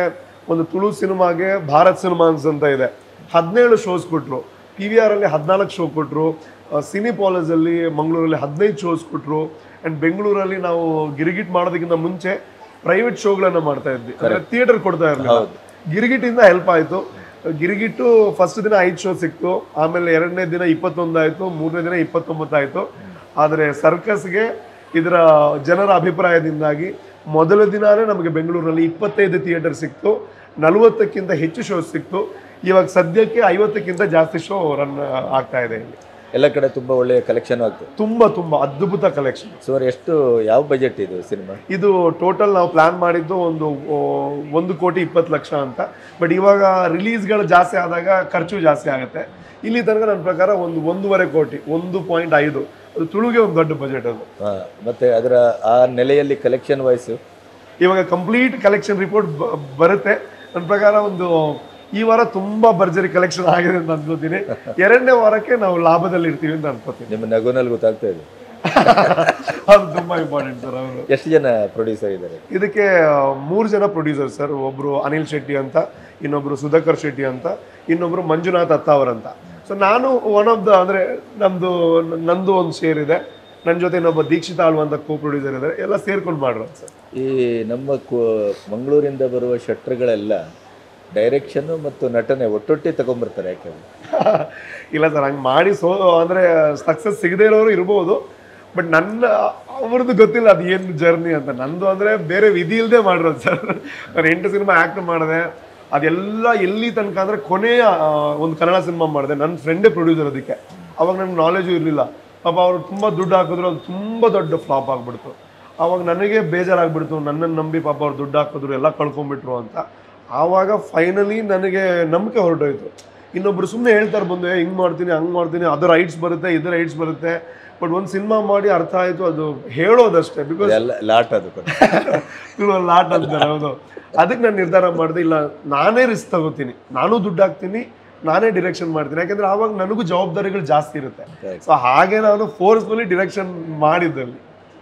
ಒಂದು ತುಳು ಸಿನಿಮಾಗೆ ಭಾರತ್ ಸಿನಿಮಾನ್ಸ್ ಅಂತ ಇದೆ ಹದಿನೇಳು ಶೋಸ್ ಕೊಟ್ಟರು ಪಿ ವಿ ಆರ್ ಅಲ್ಲಿ ಹದಿನಾಲ್ಕು ಶೋ ಕೊಟ್ಟರು ಸಿನಿಪಾಲಸ್ ಅಲ್ಲಿ ಮಂಗಳೂರಲ್ಲಿ ಹದಿನೈದು ಶೋಸ್ ಕೊಟ್ಟರು ಆ್ಯಂಡ್ ಬೆಂಗಳೂರಲ್ಲಿ ನಾವು ಗಿರಿಗಿಟ್ ಮಾಡೋದಕ್ಕಿಂತ ಮುಂಚೆ ಪ್ರೈವೇಟ್ ಶೋಗಳನ್ನ ಮಾಡ್ತಾ ಇದ್ವಿ ಅಂದ್ರೆ ಥಿಯೇಟರ್ ಕೊಡ್ತಾ ಇರಲಿಲ್ಲ ಗಿರಿಗಿಟ್ಟಿಂದ ಹೆಲ್ಪ್ ಆಯಿತು ಗಿರಿಗಿಟ್ಟು ಫಸ್ಟ್ ದಿನ ಐದು ಶೋ ಸಿಕ್ತು ಆಮೇಲೆ ಎರಡನೇ ದಿನ ಇಪ್ಪತ್ತೊಂದು ಆಯಿತು ಮೂರನೇ ದಿನ ಇಪ್ಪತ್ತೊಂಬತ್ತು ಆಯಿತು ಆದರೆ ಸರ್ಕಸ್ಗೆ ಇದರ ಜನರ ಅಭಿಪ್ರಾಯದಿಂದಾಗಿ ಮೊದಲ ದಿನಾನೇ ನಮಗೆ ಬೆಂಗಳೂರಲ್ಲಿ ಇಪ್ಪತ್ತೈದು ಥಿಯೇಟರ್ ಸಿಕ್ತು ನಲವತ್ತಕ್ಕಿಂತ ಹೆಚ್ಚು ಶೋ ಸಿಕ್ತು ಇವಾಗ ಸದ್ಯಕ್ಕೆ ಐವತ್ತಕ್ಕಿಂತ ಜಾಸ್ತಿ ಶೋ ರನ್ ಆಗ್ತಾ ಇದೆ ಇಲ್ಲಿ ಎಲ್ಲ ಕಡೆ ತುಂಬಾ ಒಳ್ಳೆಯ ಕಲೆಕ್ಷನ್ ಆಗ್ತದೆ ತುಂಬಾ ತುಂಬಾ ಅದ್ಭುತ ಕಲೆಕ್ಷನ್ ಸುಮಾರು ಎಷ್ಟು ಯಾವ ಬಜೆಟ್ ಇದು ಸಿನಿಮಾ ಇದು ಟೋಟಲ್ ನಾವು ಪ್ಲಾನ್ ಮಾಡಿದ್ದು ಒಂದು ಓ, ಒಂದು ಕೋಟಿ ಇಪ್ಪತ್ತು ಲಕ್ಷ ಅಂತ ಬಟ್ ಇವಾಗ ರಿಲೀಸ್ಗಳು ಜಾಸ್ತಿ ಆದಾಗ ಖರ್ಚು ಜಾಸ್ತಿ ಆಗುತ್ತೆ ಇಲ್ಲಿ ತನಕ ನನ್ನ ಪ್ರಕಾರ ಒಂದು ಒಂದೂವರೆ ಕೋಟಿ ಒಂದು ಪಾಯಿಂಟ್ ಐದು ಅದು ತುಳುಗೆ ಒಂದು ದೊಡ್ಡ ಬಜೆಟ್ ಅದು ಮತ್ತೆ ಅದರ ಆ ನೆಲೆಯಲ್ಲಿ ಕಲೆಕ್ಷನ್ ವೈಸ್ ಇವಾಗ ಕಂಪ್ಲೀಟ್ ಕಲೆಕ್ಷನ್ ರಿಪೋರ್ಟ್ ಬರುತ್ತೆ ನನ್ನ ಪ್ರಕಾರ ಒಂದು ಈ ವಾರ ತುಂಬಾ ಭರ್ಜರಿ ಕಲೆಕ್ಷನ್ ಆಗಿದೆ ಅಂತ ಅನ್ಕೋತೀನಿ ಎರಡನೇ ವಾರಕ್ಕೆ ನಾವು ಲಾಭದಲ್ಲಿ ಇರ್ತೀವಿ ಅಂತ ಅನ್ಕೋತೀನಿ ನಿಮ್ಮ ನಗುನಲ್ಲಿ ಗೊತ್ತಾಗ್ತಾ ಇದೆ ಅದು ತುಂಬಾ ಇಂಪಾರ್ಟೆಂಟ್ ಸರ್ ಅವರು ಎಷ್ಟು ಜನ ಪ್ರೊಡ್ಯೂಸರ್ ಇದ್ದಾರೆ ಇದಕ್ಕೆ ಆ, ಮೂರು ಜನ ಪ್ರೊಡ್ಯೂಸರ್ ಸರ್ ಒಬ್ರು ಅನಿಲ್ ಶೆಟ್ಟಿ ಅಂತ ಇನ್ನೊಬ್ರು ಸುಧಾಕರ್ ಶೆಟ್ಟಿ ಅಂತ ಇನ್ನೊಬ್ರು ಮಂಜುನಾಥ್ ಅತ್ತಾವರ್ ಅಂತ ಸೊ ನಾನು ಒನ್ ಆಫ್ ದ ಅಂದ್ರೆ ನಮ್ದು ನಂದು ಒಂದು ಶೇರ್ ಇದೆ ನನ್ನ ಜೊತೆ ಇನ್ನೊಬ್ಬ ದೀಕ್ಷಿತ ಆಳ್ವ ಅಂತ ಕೋ ಪ್ರೊಡ್ಯೂಸರ್ ಇದ್ದಾರೆ ಎಲ್ಲ ಸೇರ್ಕೊಂಡು ಮಾಡಿರೋದು ಸರ್ ಈ ನಮ್ಮ ಕು- ಮಂಗಳೂರಿಂದ ಬರುವ ಶಟ್ರುಗಳೆಲ್ಲ ಡೈರೆಕ್ಷನ್ ಮತ್ತು ನಟನೆ ಒಟ್ಟೊಟ್ಟಿ ತಗೊಂಡ್ಬರ್ತಾರೆ ಯಾಕೆ ಅವ್ರು? ಇಲ್ಲ ಸರ್ ಹಂಗೆ ಮಾಡಿ ಸೋ ಅಂದರೆ ಸಕ್ಸಸ್ ಸಿಗದೇ ಇರೋರು ಇರ್ಬೋದು ಬಟ್ ನನ್ನ ಅವ್ರದ್ದು ಗೊತ್ತಿಲ್ಲ ಅದು ಏನು ಜರ್ನಿ ಅಂತ ನಂದು ಅಂದರೆ ಬೇರೆ ವಿಧಿ ಇಲ್ಲದೆ ಮಾಡಿರೋದು ಸರ್ ನಾನು ಎಂಟು ಸಿನಿಮಾ ಆ್ಯಕ್ಟ್ ಮಾಡಿದೆ ಅದೆಲ್ಲ ಎಲ್ಲಿ ತನಕ ಅಂದರೆ ಕೊನೆಯ ಆ, ಒಂದು ಕನ್ನಡ ಸಿನಿಮಾ ಮಾಡಿದೆ ನನ್ನ ಫ್ರೆಂಡೇ ಪ್ರೊಡ್ಯೂಸರ್ ಅದಕ್ಕೆ ಅವಾಗ ನನಗೆ ನಾಲೆಜು ಇರಲಿಲ್ಲ ಪಾಪ ಅವರು ತುಂಬ ದುಡ್ಡು ಹಾಕಿದ್ರು ಅದು ತುಂಬ ದೊಡ್ಡ ಫ್ಲಾಪ್ ಆಗಿಬಿಡ್ತು ಅವಾಗ ನನಗೆ ಬೇಜಾರಾಗ್ಬಿಡ್ತು ನನ್ನನ್ನು ನಂಬಿ ಪಾಪ ಅವ್ರು ದುಡ್ಡು ಹಾಕಿದ್ರು ಎಲ್ಲ ಕಳ್ಕೊಂಡ್ಬಿಟ್ರು ಅಂತ ಆವಾಗ ಫೈನಲಿ ನನಗೆ ನಂಬಿಕೆ ಹೊರಟೋಯ್ತು ಇನ್ನೊಬ್ರು ಸುಮ್ಮನೆ ಹೇಳ್ತಾರೆ ಬಂದು "ಏ, ಹಿಂಗ್ ಮಾಡ್ತೀನಿ ಹಂಗ್ ಮಾಡ್ತೀನಿ ಅದು ರೈಟ್ಸ್ ಬರುತ್ತೆ ಇದು ರೈಟ್ಸ್ ಬರುತ್ತೆ ಬಟ್ ಒಂದು ಸಿನಿಮಾ ಮಾಡಿ ಅರ್ಥ ಆಯ್ತು ಅದು ಹೇಳೋದಷ್ಟೇ ಬಿಕಾಸ್ ಎಲ್ಲ ಲಾಟ್ ಅದು ಕೊನೆ. ಲಾಟ್ ಅಂತಾರೆ ಹೌದು ಅದಕ್ಕೆ ನಾನು ನಿರ್ಧಾರ ಮಾಡಿದೆ ಇಲ್ಲ ನಾನೇ ರಿಸ್ಕ್ ತಗೋತೀನಿ ನಾನು ದುಡ್ಡು ಹಾಕ್ತೀನಿ ನಾನೇ ಡಿರೆಕ್ಷನ್ ಮಾಡ್ತೀನಿ ಯಾಕಂದ್ರೆ ಆವಾಗ ನನಗೂ ಜವಾಬ್ದಾರಿಗಳು ಜಾಸ್ತಿ ಇರುತ್ತೆ Correct. ಸೊ ಹಾಗೆ ನಾನು ಫೋರ್ಸ್ಫುಲಿ ಡಿರೆಕ್ಷನ್ ಮಾಡಿದ್ದಲ್ಲಿ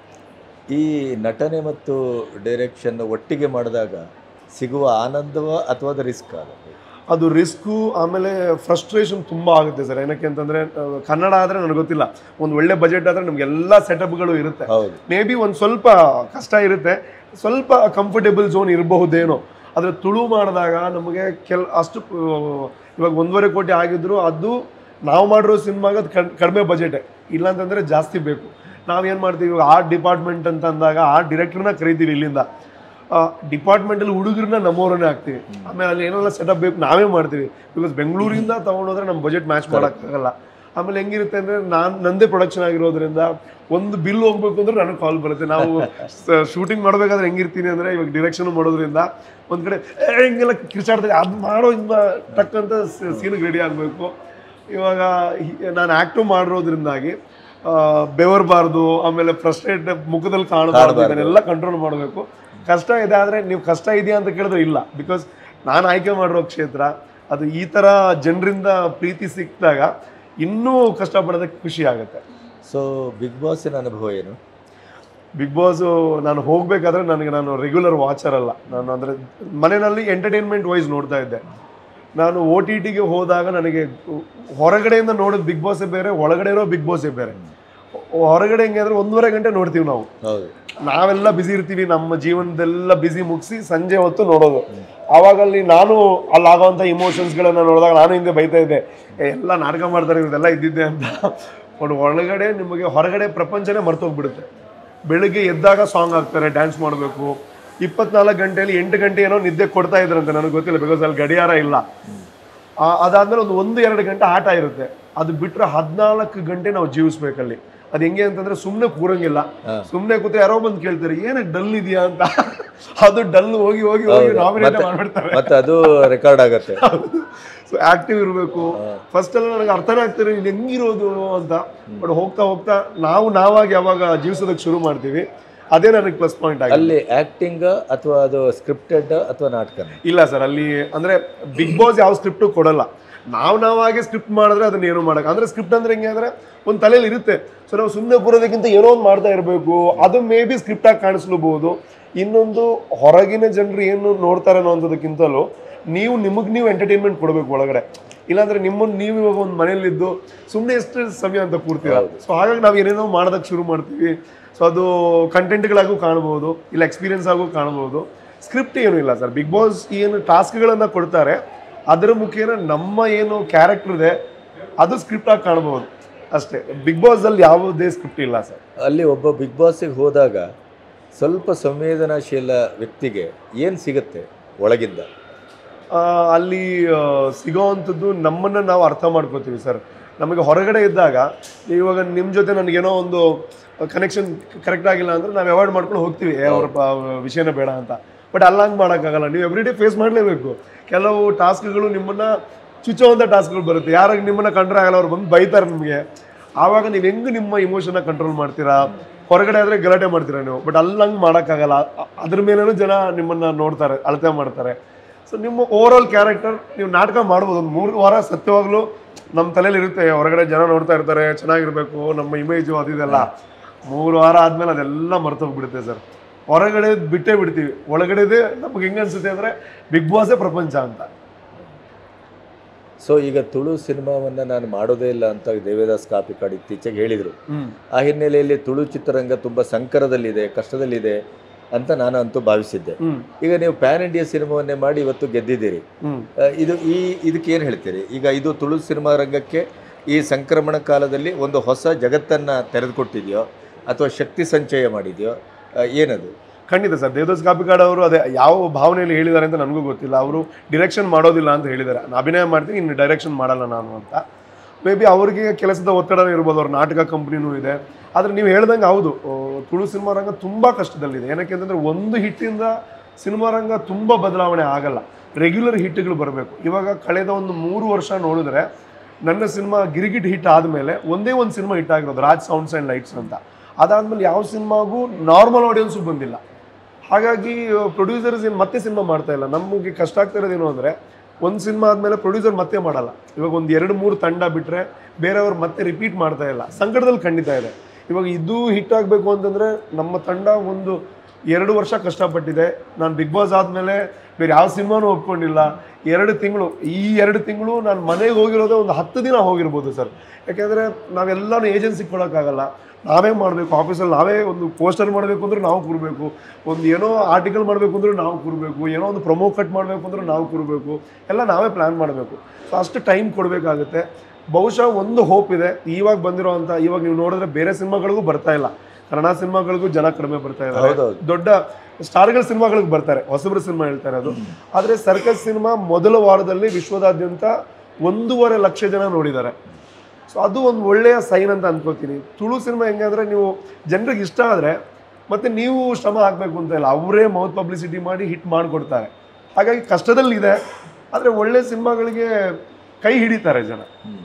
ಈ ನಟನೆ ಮತ್ತು ಡೈರೆಕ್ಷನ್ ಒಟ್ಟಿಗೆ ಮಾಡಿದಾಗ ಸಿಗುವ ಆನಂದವ ಅಥವಾ ಅದು ರಿಸ್ಕ್ ಅದು ಅದು ರಿಸ್ಕು ಆಮೇಲೆ ಫ್ರಸ್ಟ್ರೇಷನ್ ತುಂಬ ಆಗುತ್ತೆ ಸರ್ ಏನಕ್ಕೆ ಅಂತಂದರೆ ಕನ್ನಡ ಆದರೆ ನನಗೆ ಗೊತ್ತಿಲ್ಲ ಒಂದು ಒಳ್ಳೆ ಬಜೆಟ್ ಆದರೆ ನಮಗೆಲ್ಲ ಸೆಟಪ್ಗಳು ಇರುತ್ತೆ ಹೌದು ಮೇ ಬಿ ಒಂದು ಸ್ವಲ್ಪ ಕಷ್ಟ ಇರುತ್ತೆ ಸ್ವಲ್ಪ ಕಂಫರ್ಟೇಬಲ್ ಝೋನ್ ಇರಬಹುದೇನೋ ಆದರೆ ತುಳು ಮಾಡಿದಾಗ ನಮಗೆ ಕೆಲ್ ಅಷ್ಟು ಆ, ಇವಾಗ ಒಂದೂವರೆ ಕೋಟಿ ಆಗಿದ್ರು ಅದು ನಾವು ಮಾಡಿರೋ ಸಿನಿಮಾಗ ಅದು ಕಡಿಮೆ ಬಜೆಟೇ ಇಲ್ಲಾಂತಂದರೆ ಜಾಸ್ತಿ ಬೇಕು ನಾವೇನು ಮಾಡ್ತೀವಿ ಇವಾಗ ಆರ್ಟ್ ಡಿಪಾರ್ಟ್ಮೆಂಟ್ ಅಂತ ಅಂದಾಗ ಆರ್ಟ್ ಡೈರೆಕ್ಟರ್ನ ಕರಿತೀವಿ ಇಲ್ಲಿಂದ ಡಿಪಾರ್ಟ್ಮೆಂಟಲ್ಲಿ ಹುಡುಗರನ್ನ ನಮ್ಮವ್ರನ್ನೇ ಹಾಕ್ತೀವಿ ಆಮೇಲೆ ಅಲ್ಲಿ ಏನೆಲ್ಲ ಸೆಟಪ್ ಬೇಕು ನಾವೇ ಮಾಡ್ತೀವಿ ಬಿಕಾಸ್ ಬೆಂಗಳೂರಿಂದ ತೊಗೊಂಡೋದ್ರೆ ನಮ್ಮ ಬಜೆಟ್ ಮ್ಯಾಚ್ ಮಾಡೋಕ್ಕಾಗಲ್ಲ ಆಮೇಲೆ ಹೆಂಗಿರುತ್ತೆ ಅಂದರೆ ನಾನು ನಂದೇ ಪ್ರೊಡಕ್ಷನ್ ಆಗಿರೋದ್ರಿಂದ ಒಂದು ಬಿಲ್ ಹೋಗ್ಬೇಕು ಅಂದ್ರೆ ನನಗೆ ಕಾಲ್ ಬರುತ್ತೆ ನಾವು ಶೂಟಿಂಗ್ ಮಾಡಬೇಕಾದ್ರೆ ಹೆಂಗಿರ್ತೀನಿ ಅಂದರೆ ಇವಾಗ ಡಿರೆಕ್ಷನ್ ಮಾಡೋದ್ರಿಂದ ಒಂದು ಕಡೆ "ಏ, ಹಿಂಗೆಲ್ಲ ಕಿರ್ಚಾಡ್ತಾರೆ ಅದು ಮಾಡೋ ಹಿಂಗ ಟಕ್ ಅಂತ ಸೀನಿಗೆ ರೆಡಿ ಆಗಬೇಕು ಇವಾಗ ನಾನು ಆ್ಯಕ್ಟು ಮಾಡಿರೋದ್ರಿಂದಾಗಿ ಆ, ಬೆವರ್ಬಾರ್ದು ಆಮೇಲೆ ಫ್ರಸ್ಟ್ರೇಟ್ ಮುಖದಲ್ಲಿ ಕಾಣಬಾರ್ದು ಇದನ್ನೆಲ್ಲ ಕಂಟ್ರೋಲ್ ಮಾಡಬೇಕು ಕಷ್ಟ ಇದೆ ಆದರೆ ನೀವು ಕಷ್ಟ ಇದೆಯಾ ಅಂತ ಕೇಳಿದ್ರೆ ಇಲ್ಲ ಬಿಕಾಸ್ ನಾನು ಆಯ್ಕೆ ಮಾಡಿರೋ ಕ್ಷೇತ್ರ ಅದು ಈ ಥರ ಜನರಿಂದ ಪ್ರೀತಿ ಸಿಕ್ಕಿದಾಗ ಇನ್ನೂ ಕಷ್ಟಪಡೋದಕ್ಕೆ ಖುಷಿ ಆಗುತ್ತೆ ಸೊ ಬಿಗ್ ಬಾಸಿನ ಅನುಭವ ಏನು ಬಿಗ್ ಬಾಸ್ ನಾನು ಹೋಗ್ಬೇಕಾದ್ರೆ ನನಗೆ ನಾನು ರೆಗ್ಯುಲರ್ ವಾಚರ್ ಅಲ್ಲ ನಾನು ಅಂದರೆ ಮನೆಯಲ್ಲಿ ಎಂಟರ್ಟೈನ್ಮೆಂಟ್ ವೈಸ್ ನೋಡ್ತಾ ಇದ್ದೆ ನಾನು ಓ ಟಿ ಟಿಗೆ ಹೋದಾಗ ನನಗೆ ಹೊರಗಡೆಯಿಂದ ನೋಡೋದು ಬಿಗ್ ಬಾಸೇ ಬೇರೆ ಒಳಗಡೆ ಇರೋ ಬಿಗ್ ಬಾಸೇ ಬೇರೆ ಹೊರಗಡೆ ಹೆಂಗೆ ಅಂದರೆ ಒಂದೂವರೆ ಗಂಟೆ ನೋಡ್ತೀವಿ ನಾವು ಹೌದು ನಾವೆಲ್ಲ ಬಿಸಿ ಇರ್ತೀವಿ ನಮ್ಮ ಜೀವನದೆಲ್ಲ ಬಿಸಿ ಮುಗಿಸಿ ಸಂಜೆ ಹೊತ್ತು ನೋಡೋದು ಆವಾಗ ಅಲ್ಲಿ ನಾನು ಅಲ್ಲಿ ಆಗೋವಂಥ ಇಮೋಷನ್ಸ್ಗಳನ್ನ ನೋಡಿದಾಗ ನಾನು ಹಿಂದೆ ಬೈತಾ ಇದ್ದೆ "ಏ, ಎಲ್ಲ ನಾಟಕ ಮಾಡ್ತಾರೆ ಇವ್ರದೆಲ್ಲ ಇದ್ದಿದ್ದೆ ಅಂತ ಬಟ್ ಒಳಗಡೆ ನಿಮಗೆ ಹೊರಗಡೆ ಪ್ರಪಂಚನೇ ಮರ್ತೋಗ್ಬಿಡುತ್ತೆ ಬೆಳಿಗ್ಗೆ ಎದ್ದಾಗ ಸಾಂಗ್ ಹಾಕ್ತಾರೆ ಡ್ಯಾನ್ಸ್ ಮಾಡಬೇಕು ಇಪ್ಪತ್ನಾಲ್ಕು ಗಂಟೆಯಲ್ಲಿ ಎಂಟು ಗಂಟೆ ಏನೋ ನಿದ್ದೆ ಕೊಡ್ತಾ ಇದ್ರಂತೆ ನನಗೆ ಗೊತ್ತಿಲ್ಲ ಬಿಕಾಸ್ ಅಲ್ಲಿ ಗಡಿಯಾರ ಇಲ್ಲ ಆ, ಅದಾದ್ಮೇಲೆ ಒಂದು ಒಂದು ಎರಡು ಗಂಟೆ ಆಟ ಇರುತ್ತೆ ಅದು ಬಿಟ್ರೆ ಹದಿನಾಲ್ಕು ಗಂಟೆ ನಾವು ಜೀವಿಸ್ಬೇಕಲ್ಲಿ ಅದು ಹೆಂಗೆ ಅಂತಂದ್ರೆ ಸುಮ್ಮನೆ ಕೂರಂಗಿಲ್ಲ ಸುಮ್ಮನೆ ಕೂತ್ರೆ ಯಾರೋ ಬಂದು ಕೇಳ್ತಾರೆ ಏನಕ್ಕೆ ಡಲ್ ಇದೆಯಾ ಅಂತ ಅದು ಡಲ್ ಹೋಗಿ ಹೋಗಿ ಹೋಗಿ ನಾಮಿನೇಟ್ ಮಾಡ್ಬಿಡ್ತಾರೆ ಮತ್ತೆ ಅದು ರೆಕಾರ್ಡ್ ಆಗತ್ತೆ ಸೊ ಆಕ್ಟಿವ್ ಇರಬೇಕು ಫಸ್ಟ್ ಎಲ್ಲ ನನಗೆ ಅರ್ಥನೇ ಆಗ್ತಿರೋ ಇಲ್ಲಿ ಹೆಂಗಿರೋದು ಅಂತ ಬಟ್ ಹೋಗ್ತಾ ಹೋಗ್ತಾ ನಾವು ನಾವಾಗಿ ಯಾವಾಗ ಜೀವಿಸೋದಕ್ಕೆ ಶುರು ಮಾಡ್ತೀವಿ ಅದೇ ನನಗೆ ಪ್ಲಸ್ ಪಾಯಿಂಟ್ ಆಗಿದೆ ಅಲ್ಲಿ ಆಕ್ಟಿಂಗ್ ಅಥವಾ ಅದು ಸ್ಕ್ರಿಪ್ಟೆಡ್ ಅಥವಾ ನಾಟಕ ಇಲ್ಲ ಸರ್ ಅಲ್ಲಿ ಅಂದ್ರೆ ಬಿಗ್ ಬಾಸ್ ಯಾವ ಸ್ಕ್ರಿಪ್ಟು ಕೊಡಲ್ಲ ನಾವು ನಾವಾಗೆ ಸ್ಕ್ರಿಪ್ಟ್ ಮಾಡಿದ್ರೆ ಅದನ್ನ ಏನೋ ಮಾಡಕ್ ಅಂದ್ರೆ ಸ್ಕ್ರಿಪ್ಟ್ ಅಂದ್ರೆ ಹೆಂಗೆ ಅಂದ್ರೆ ಒಂದು ತಲೆಯಲ್ಲಿ ಇರುತ್ತೆ ಸೊ ನಾವು ಸುಮ್ಮನೆ ಕೂರೋದಕ್ಕಿಂತ ಏನೋ ಒಂದು ಮಾಡ್ತಾ ಇರಬೇಕು ಅದು ಮೇ ಬಿ ಸ್ಕ್ರಿಪ್ಟ್ ಆಗಿ ಕಾಣಿಸ್ಲೂಬಹುದು ಇನ್ನೊಂದು ಹೊರಗಿನ ಜನರು ಏನು ನೋಡ್ತಾರೆ ಅನ್ನೋಂಥದಕ್ಕಿಂತಲೂ ನೀವು ನಿಮಗೆ ನೀವು ಎಂಟರ್ಟೈನ್ಮೆಂಟ್ ಕೊಡಬೇಕು ಒಳಗಡೆ ಇಲ್ಲಾಂದ್ರೆ ನಿಮ್ಮನ್ನು ನೀವು ಇವಾಗ ಒಂದು ಮನೆಯಲ್ಲಿದ್ದು ಸುಮ್ಮನೆ ಎಷ್ಟು ಸಮಯ ಅಂತ ಕೂರ್ತೀರಾ ಸೊ ಹಾಗಾಗಿ ನಾವು ಏನೇನೋ ಮಾಡೋದಕ್ಕೆ ಶುರು ಮಾಡ್ತೀವಿ ಸೊ ಅದು ಕಂಟೆಂಟ್ಗಳಾಗೂ ಕಾಣ್ಬೋದು ಇಲ್ಲ ಎಕ್ಸ್ಪೀರಿಯನ್ಸ್ ಆಗೂ ಕಾಣ್ಬೋದು ಸ್ಕ್ರಿಪ್ಟ್ ಏನೂ ಇಲ್ಲ ಸರ್ ಬಿಗ್ ಬಾಸ್ ಏನು ಟಾಸ್ಕ್ಗಳನ್ನು ಕೊಡ್ತಾರೆ ಅದರ ಮುಖೇನ ನಮ್ಮ ಏನು ಕ್ಯಾರೆಕ್ಟರ್ ಇದೆ ಅದು ಸ್ಕ್ರಿಪ್ಟ್ ಆಗಿ ಕಾಣ್ಬೋದು ಅಷ್ಟೇ ಬಿಗ್ ಬಾಸ್ ಅಲ್ಲಿ ಯಾವುದೇ ಸ್ಕ್ರಿಪ್ಟ್ ಇಲ್ಲ ಸರ್ ಅಲ್ಲಿ ಒಬ್ಬ ಬಿಗ್ ಬಾಸಿಗೆ ಹೋದಾಗ ಸ್ವಲ್ಪ ಸಂವೇದನಾಶೀಲ ವ್ಯಕ್ತಿಗೆ ಏನು ಸಿಗುತ್ತೆ ಒಳಗಿಂದ ಆ, ಅಲ್ಲಿ ಆ, ಸಿಗೋವಂಥದ್ದು ನಮ್ಮನ್ನು ನಾವು ಅರ್ಥ ಮಾಡ್ಕೋತೀವಿ ಸರ್ ನಮಗೆ ಹೊರಗಡೆ ಇದ್ದಾಗ ಇವಾಗ ನಿಮ್ಮ ಜೊತೆ ನನಗೇನೋ ಒಂದು ಕನೆಕ್ಷನ್ ಕರೆಕ್ಟ್ ಆಗಿಲ್ಲ ಅಂದ್ರೆ ನಾವು ಅವಾಯ್ಡ್ ಮಾಡ್ಕೊಂಡು ಹೋಗ್ತೀವಿ ಏ, ಅವ್ರ ಪ- ವಿಷಯನೇ ಬೇಡ ಅಂತ ಬಟ್ ಅಲ್ಲ ಹಂಗೆ ಮಾಡೋಕ್ಕಾಗಲ್ಲ ನೀವು ಎವ್ರಿ ಡೇ ಫೇಸ್ ಮಾಡಲೇಬೇಕು ಕೆಲವು ಟಾಸ್ಕ್ಗಳು ನಿಮ್ಮನ್ನ ಚುಚ್ಚುವಂಥ ಟಾಸ್ಕ್ಗಳು ಬರುತ್ತೆ ಯಾರಾಗ ನಿಮ್ಮನ್ನ ಕಂಡ್ರೆ ಆಗಲ್ಲ ಅವ್ರು ಬಂದು ಬೈತಾರೆ ನಿಮಗೆ ಆವಾಗ ನೀವು ಹೆಂಗೆ ನಿಮ್ಮ ಇಮೋಷನ್ನ ಕಂಟ್ರೋಲ್ ಮಾಡ್ತೀರಾ ಹೊರಗಡೆ ಆದರೆ ಗಲಾಟೆ ಮಾಡ್ತೀರಾ ನೀವು ಬಟ್ ಅಲ್ಲಿ ಹಂಗೆ ಮಾಡೋಕ್ಕಾಗಲ್ಲ ಅ- ಅದ್ರ ಮೇಲೇನೂ ಜನ ನಿಮ್ಮನ್ನ ನೋಡ್ತಾರೆ ಅಳತೆ ಮಾಡ್ತಾರೆ ಸೊ ನಿಮ್ಮ ಓವರ್ ಆಲ್ ಕ್ಯಾರೆಕ್ಟರ್ ನೀವು ನಾಟಕ ಮಾಡ್ಬೋದು ಒಂದು ಮೂರು ವಾರ ಸತ್ಯವಾಗ್ಲೂ ನಮ್ಮ ತಲೆಯಲ್ಲಿ ಇರುತ್ತೆ ಹೊರಗಡೆ ಜನ ನೋಡ್ತಾ ಇರ್ತಾರೆ ಚೆನ್ನಾಗಿರ್ಬೇಕು ನಮ್ಮ ಇಮೇಜು ಅದಿದೆಲ್ಲ ಮೂರು ವಾರ ಆದ್ಮೇಲೆ ಅದೆಲ್ಲ ಮರ್ತೋಗ್ಬಿಡುತ್ತೆ ಸರ್ ಹೊರಗಡೆ ಬಿಟ್ಟೇ ಬಿಡ್ತೀವಿ ಒಳಗಡೆದೇ ನಮ್ಗೆ ಹೆಂಗೆ ಅನ್ಸುತ್ತೆ ಅಂದರೆ ಬಿಗ್ ಬಾಸೇ ಪ್ರಪಂಚ ಅಂತ ಸೊ ಈಗ ತುಳು ಸಿನಿಮಾವನ್ನು ನಾನು ಮಾಡೋದೇ ಇಲ್ಲ ಅಂತ ದೇವೇದಾಸ್ ಕಾಪಿಕಾಡ್ ಇತ್ತೀಚೆಗೆ ಹೇಳಿದರು ಆ ಹಿನ್ನೆಲೆಯಲ್ಲಿ ತುಳು ಚಿತ್ರರಂಗ ತುಂಬ ಸಂಕರದಲ್ಲಿದೆ ಕಷ್ಟದಲ್ಲಿದೆ ಅಂತ ನಾನು ಅಂತೂ ಭಾವಿಸಿದ್ದೆ ಹ್ಮ್ ಈಗ ನೀವು ಪ್ಯಾನ್ ಇಂಡಿಯಾ ಸಿನಿಮಾವನ್ನೇ ಮಾಡಿ ಇವತ್ತು ಗೆದ್ದಿದ್ದೀರಿ ಹ್ಮ್ ಆ, ಇದು ಈ ಇದಕ್ಕೆ ಏನು ಹೇಳ್ತೀರಿ ಈಗ ಇದು ತುಳು ಸಿನಿಮಾ ರಂಗಕ್ಕೆ ಈ ಸಂಕ್ರಮಣ ಕಾಲದಲ್ಲಿ ಒಂದು ಹೊಸ ಜಗತ್ತನ್ನು ತೆರೆದುಕೊಟ್ಟಿದೆಯೋ ಅಥವಾ ಶಕ್ತಿ ಸಂಚಯ ಮಾಡಿದೆಯೋ ಆ, ಏನದು ಖಂಡಿತ ಸರ್ ದೇವದಾಸ್ ಕಾಪಿಕಾಡ್ ಅವರು ಅದೇ ಯಾವ ಭಾವನೆಯಲ್ಲಿ ಹೇಳಿದ್ದಾರೆ ಅಂತ ನನಗೂ ಗೊತ್ತಿಲ್ಲ ಅವರು ಡಿರೆಕ್ಷನ್ ಮಾಡೋದಿಲ್ಲ ಅಂತ ಹೇಳಿದ್ದಾರೆ ನಾನು ಅಭಿನಯ ಮಾಡ್ತೀನಿ ಇನ್ನು ಡೈರೆಕ್ಷನ್ ಮಾಡಲ್ಲ ನಾನು ಅಂತ ಮೇ ಬಿ ಅವ್ರಿಗೆ ಕೆಲಸದ ಒತ್ತಡ ಇರ್ಬೋದು ಅವ್ರ ನಾಟಕ ಕಂಪ್ನಿನೂ ಇದೆ ಆದರೆ ನೀವು ಹೇಳ್ದಂಗೆ ಹೌದು ಆ, ತುಳು ಸಿನಿಮಾ ರಂಗ ತುಂಬ ಕಷ್ಟದಲ್ಲಿದೆ ಏನಕ್ಕೆ ಅಂತಂದರೆ ಒಂದು ಹಿಟ್ಟಿಂದ ಸಿನಿಮಾ ರಂಗ ತುಂಬ ಬದಲಾವಣೆ ಆಗಲ್ಲ ರೆಗ್ಯುಲರ್ ಹಿಟ್ಗಳು ಬರಬೇಕು ಇವಾಗ ಕಳೆದ ಒಂದು ಮೂರು ವರ್ಷ ನೋಡಿದ್ರೆ ನನ್ನ ಸಿನಿಮಾ ಗಿರಿಗಿಟ್ ಹಿಟ್ ಆದಮೇಲೆ ಒಂದೇ ಒಂದು ಸಿನಿಮಾ ಹಿಟ್ ಆಗಿರೋದು ರಾಜ್ ಸೌಂಡ್ಸ್ ಆ್ಯಂಡ್ ಲೈಟ್ಸ್ ಅಂತ ಅದಾದ್ಮೇಲೆ ಯಾವ ಸಿನಿಮಾಗೂ ನಾರ್ಮಲ್ ಆಡಿಯನ್ಸು ಬಂದಿಲ್ಲ ಹಾಗಾಗಿ ಪ್ರೊಡ್ಯೂಸರ್ಸ್ ಏನು ಮತ್ತೆ ಸಿನಿಮಾ ಮಾಡ್ತಾ ಇಲ್ಲ ನಮಗೆ ಕಷ್ಟ ಆಗ್ತಾ ಇರೋದೇನು ಅಂದರೆ ಒಂದು ಸಿನಿಮಾ ಆದಮೇಲೆ ಪ್ರೊಡ್ಯೂಸರ್ ಮತ್ತೆ ಮಾಡಲ್ಲ ಇವಾಗ ಒಂದು ಎರಡು ಮೂರು ತಂಡ ಬಿಟ್ಟರೆ ಬೇರೆಯವ್ರು ಮತ್ತೆ ರಿಪೀಟ್ ಮಾಡ್ತಾ ಇಲ್ಲ ಸಂಕಟದಲ್ಲಿ ಖಂಡಿತ ಇದೆ ಇವಾಗ ಇದು ಹಿಟ್ ಆಗಬೇಕು ಅಂತಂದರೆ ನಮ್ಮ ತಂಡ ಒಂದು ಎರಡು ವರ್ಷ ಕಷ್ಟಪಟ್ಟಿದೆ ನಾನು ಬಿಗ್ ಬಾಸ್ ಆದಮೇಲೆ ಬೇರೆ ಯಾವ ಸಿನಿಮಾನೂ ಒಪ್ಕೊಂಡಿಲ್ಲ ಎರಡು ತಿಂಗಳು ಈ ಎರಡು ತಿಂಗಳು ನಾನು ಮನೆಗೆ ಹೋಗಿರೋದೇ ಒಂದು ಹತ್ತು ದಿನ ಹೋಗಿರ್ಬೋದು ಸರ್ ಯಾಕೆಂದರೆ ನಾವೆಲ್ಲನೂ ಏಜೆನ್ಸಿಗೆ ಕೊಡೋಕ್ಕಾಗಲ್ಲ ನಾವೇ ಮಾಡಬೇಕು ಆಫೀಸಲ್ಲಿ ನಾವೇ ಒಂದು ಪೋಸ್ಟರ್ ಮಾಡಬೇಕು ಅಂದ್ರೆ ನಾವು ಕೂರಬೇಕು ಒಂದು ಏನೋ ಆರ್ಟಿಕಲ್ ಮಾಡಬೇಕು ಅಂದ್ರೆ ನಾವು ಕೂರಬೇಕು ಏನೋ ಒಂದು ಪ್ರೊಮೋ ಕಟ್ ಮಾಡಬೇಕು ಅಂದ್ರೆ ನಾವು ಕೂರಬೇಕು ಎಲ್ಲ ನಾವೇ ಪ್ಲ್ಯಾನ್ ಮಾಡಬೇಕು ಸೊ ಅಷ್ಟು ಟೈಮ್ ಕೊಡಬೇಕಾಗುತ್ತೆ ಬಹುಶಃ ಒಂದು ಹೋಪ್ ಇದೆ ಇವಾಗ ಬಂದಿರೋ ಅಂತ ಇವಾಗ ನೀವು ನೋಡಿದ್ರೆ ಬೇರೆ ಸಿನಿಮಾಗಳಿಗೂ ಬರ್ತಾ ಇಲ್ಲ ಕನ್ನಡ ಸಿನಿಮಾಗಳಿಗೂ ಜನ ಕಡಿಮೆ ಬರ್ತಾ ಇದ್ದಾರೆ ಹೌದೌದು. ದೊಡ್ಡ ಸ್ಟಾರ್ಗಳ ಸಿನಿಮಾಗಳಿಗೆ ಬರ್ತಾರೆ ಹೊಸಬ್ರ ಸಿನಿಮಾ ಹೇಳ್ತಾರೆ ಅದು ಆದರೆ ಸರ್ಕಸ್ ಸಿನಿಮಾ ಮೊದಲ ವಾರದಲ್ಲಿ ವಿಶ್ವದಾದ್ಯಂತ ಒಂದೂವರೆ ಲಕ್ಷ ಜನ ನೋಡಿದ್ದಾರೆ ಸೊ ಅದು ಒಂದು ಒಳ್ಳೆಯ ಸೈನ್ ಅಂತ ಅನ್ಕೋತೀನಿ ತುಳು ಸಿನಿಮಾ ಹೆಂಗೆ ಅಂದರೆ ನೀವು ಜನರಿಗೆ ಇಷ್ಟ ಆದರೆ ಮತ್ತೆ ನೀವು ಶ್ರಮ ಹಾಕಬೇಕು ಅಂತ ಇಲ್ಲ ಅವರೇ ಮೌತ್ ಪಬ್ಲಿಸಿಟಿ ಮಾಡಿ ಹಿಟ್ ಮಾಡಿಕೊಡ್ತಾರೆ ಹಾಗಾಗಿ ಕಷ್ಟದಲ್ಲಿದೆ ಆದರೆ ಒಳ್ಳೆ ಸಿನಿಮಾಗಳಿಗೆ ಕೈ ಹಿಡಿತಾರೆ ಜನ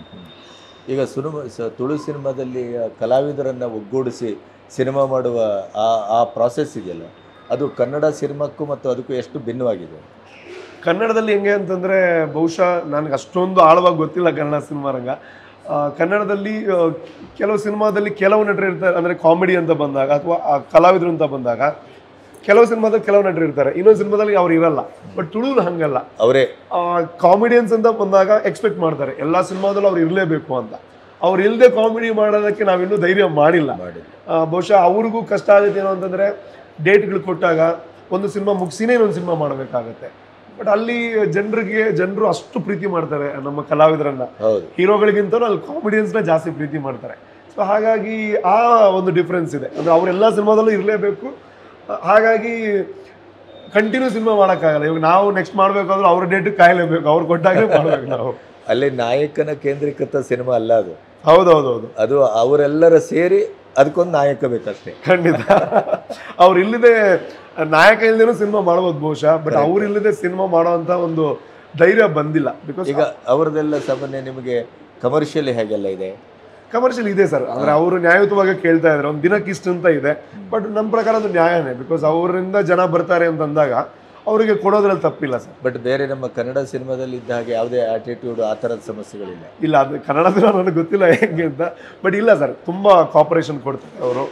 ಈಗ ಸಿನಿಮಾ ಸ- ತುಳು ಸಿನಿಮಾದಲ್ಲಿ ಆ ಕಲಾವಿದರನ್ನು ಒಗ್ಗೂಡಿಸಿ ಸಿನಿಮಾ ಮಾಡುವ ಆ ಆ ಪ್ರಾಸೆಸ್ ಇದೆಯಲ್ಲ ಅದು ಕನ್ನಡ ಸಿನಿಮಾಕ್ಕೂ ಮತ್ತು ಅದಕ್ಕೂ ಎಷ್ಟು ಭಿನ್ನವಾಗಿದೆ ಕನ್ನಡದಲ್ಲಿ ಹೆಂಗೆ ಅಂತಂದರೆ ಬಹುಶಃ ನನಗೆ ಅಷ್ಟೊಂದು ಆಳವಾಗಿ ಗೊತ್ತಿಲ್ಲ ಕನ್ನಡ ಸಿನಿಮಾ ರಂಗ ಆ, ಕನ್ನಡದಲ್ಲಿ ಆ, ಕೆಲವು ಸಿನಿಮಾದಲ್ಲಿ ಕೆಲವು ನಟರು ಇರ್ತಾರೆ ಅಂದರೆ ಕಾಮಿಡಿ ಅಂತ ಬಂದಾಗ ಅಥವಾ ಕಲಾವಿದರು ಅಂತ ಬಂದಾಗ ಕೆಲವು ಸಿನಿಮಾದಲ್ಲಿ ಕೆಲವು ನಟರು ಇರ್ತಾರೆ ಇನ್ನೊಂದು ಸಿನಿಮಾದಲ್ಲಿ ಅವ್ರು ಇರಲ್ಲ ಬಟ್ ತುಳು ಹಂಗಲ್ಲ ಅವರೇ ಕಾಮಿಡಿಯನ್ಸ್ ಅಂತ ಬಂದಾಗ ಎಕ್ಸ್ಪೆಕ್ಟ್ ಮಾಡ್ತಾರೆ ಎಲ್ಲ ಸಿನಿಮಾದಲ್ಲೂ ಅವ್ರು ಇರಲೇಬೇಕು ಅಂತ ಅವ್ರು ಇಲ್ಲದೆ ಕಾಮಿಡಿ ಮಾಡೋದಕ್ಕೆ ನಾವಿನ್ನೂ ಧೈರ್ಯ ಮಾಡಿಲ್ಲ ಮಾಡಿದ್ರು ಆ, ಬಹುಶಃ ಅವ್ರಿಗೂ ಕಷ್ಟ ಆಗುತ್ತೆ ಏನೋ ಅಂತಂದರೆ ಡೇಟ್ಗಳು ಕೊಟ್ಟಾಗ ಒಂದು ಸಿನಿಮಾ ಮುಗಿಸಿನೇ ಇನ್ನೊಂದು ಸಿನಿಮಾ ಮಾಡಬೇಕಾಗತ್ತೆ ಬಟ್ ಅಲ್ಲಿ ಜನರಿಗೆ ಜನರು ಅಷ್ಟು ಪ್ರೀತಿ ಮಾಡ್ತಾರೆ ನಮ್ಮ ಕಲಾವಿದರನ್ನ ಹೌದು ಹೀರೋಗಳಿಗಿಂತಲೂ ಅಲ್ಲಿ ಕಾಮಿಡಿಯನ್ಸ್ನ ಜಾಸ್ತಿ ಪ್ರೀತಿ ಮಾಡ್ತಾರೆ ಸೊ ಹಾಗಾಗಿ ಆ ಒಂದು ಡಿಫ್ರೆನ್ಸ್ ಇದೆ ಅಂದರೆ ಅವರೆಲ್ಲ ಸಿನಿಮಾದಲ್ಲೂ ಇರಲೇಬೇಕು ಹಾಗಾಗಿ ಕಂಟಿನ್ಯೂ ಸಿನಿಮಾ ಮಾಡೋಕ್ಕಾಗಲ್ಲ ಇವಾಗ ನಾವು ನೆಕ್ಸ್ಟ್ ಮಾಡಬೇಕಾದ್ರೂ ಅವ್ರ ಡೇಟ್ ಕಾಯಲೇಬೇಕು ಅವ್ರು ಕೊಟ್ಟಾಗಲೇ ಮಾಡ್ಬೇಕು ನಾವು ಅಲ್ಲಿ ನಾಯಕನ ಕೇಂದ್ರೀಕೃತ ಸಿನಿಮಾ ಅಲ್ಲ ಅದು ಹೌದೌದೌದು ಅದು ಅವರೆಲ್ಲರ ಸೇರಿ ಅದಕ್ಕೊಂದು ನಾಯಕ ಬೇಕಷ್ಟೇ ಖಂಡಿತ ಅವ್ರು ಇಲ್ಲದೆ ನಾಯಕ ಇಲ್ಲದೇನೂ ಸಿನಿಮಾ ಮಾಡ್ಬೋದು ಬಹುಶಃ ಬಟ್ ಅವ್ರು ಇಲ್ಲದೆ ಸಿನಿಮಾ ಮಾಡೋವಂಥ ಒಂದು ಧೈರ್ಯ ಬಂದಿಲ್ಲ ಬಿಕಾಸ್ ಈಗ ಅವರದೆಲ್ಲ ಸಾಮಾನ್ಯ ನಿಮಗೆ ಕಮರ್ಷಿಯಲಿ ಹೇಗೆಲ್ಲ ಇದೆ ಕಮರ್ಷಿಯಲ್ ಇದೆ ಸರ್ ಅಂದ್ರೆ ಅವರು ನ್ಯಾಯಯುತವಾಗಿ ಕೇಳ್ತಾ ಇದ್ದಾರೆ ಒಂದು ದಿನಕ್ಕೆ ಇಷ್ಟು ಅಂತ ಇದೆ ಬಟ್ ನಮ್ಮ ಪ್ರಕಾರ ಅದು ನ್ಯಾಯನೇ ಬಿಕಾಸ್ ಅವರಿಂದ ಜನ ಬರ್ತಾರೆ ಅಂತ ಅಂದಾಗ ಅವರಿಗೆ ಕೊಡೋದ್ರಲ್ಲಿ ತಪ್ಪಿಲ್ಲ ಸರ್ ಬಟ್ ಬೇರೆ ನಮ್ಮ ಕನ್ನಡ ಸಿನಿಮಾದಲ್ಲಿ ಇದ್ದ ಹಾಗೆ ಯಾವುದೇ ಆಟಿಟ್ಯೂಡ್ ಆ ಥರದ ಸಮಸ್ಯೆಗಳಿಲ್ಲ ಇಲ್ಲ ಅದು ಕನ್ನಡದಲ್ಲಿ ನನಗೆ ಗೊತ್ತಿಲ್ಲ ಹೆಂಗೆ ಅಂತ ಬಟ್ ಇಲ್ಲ ಸರ್ ತುಂಬ ಕಾಪರೇಷನ್ ಕೊಡ್ತಾರೆ ಅವರು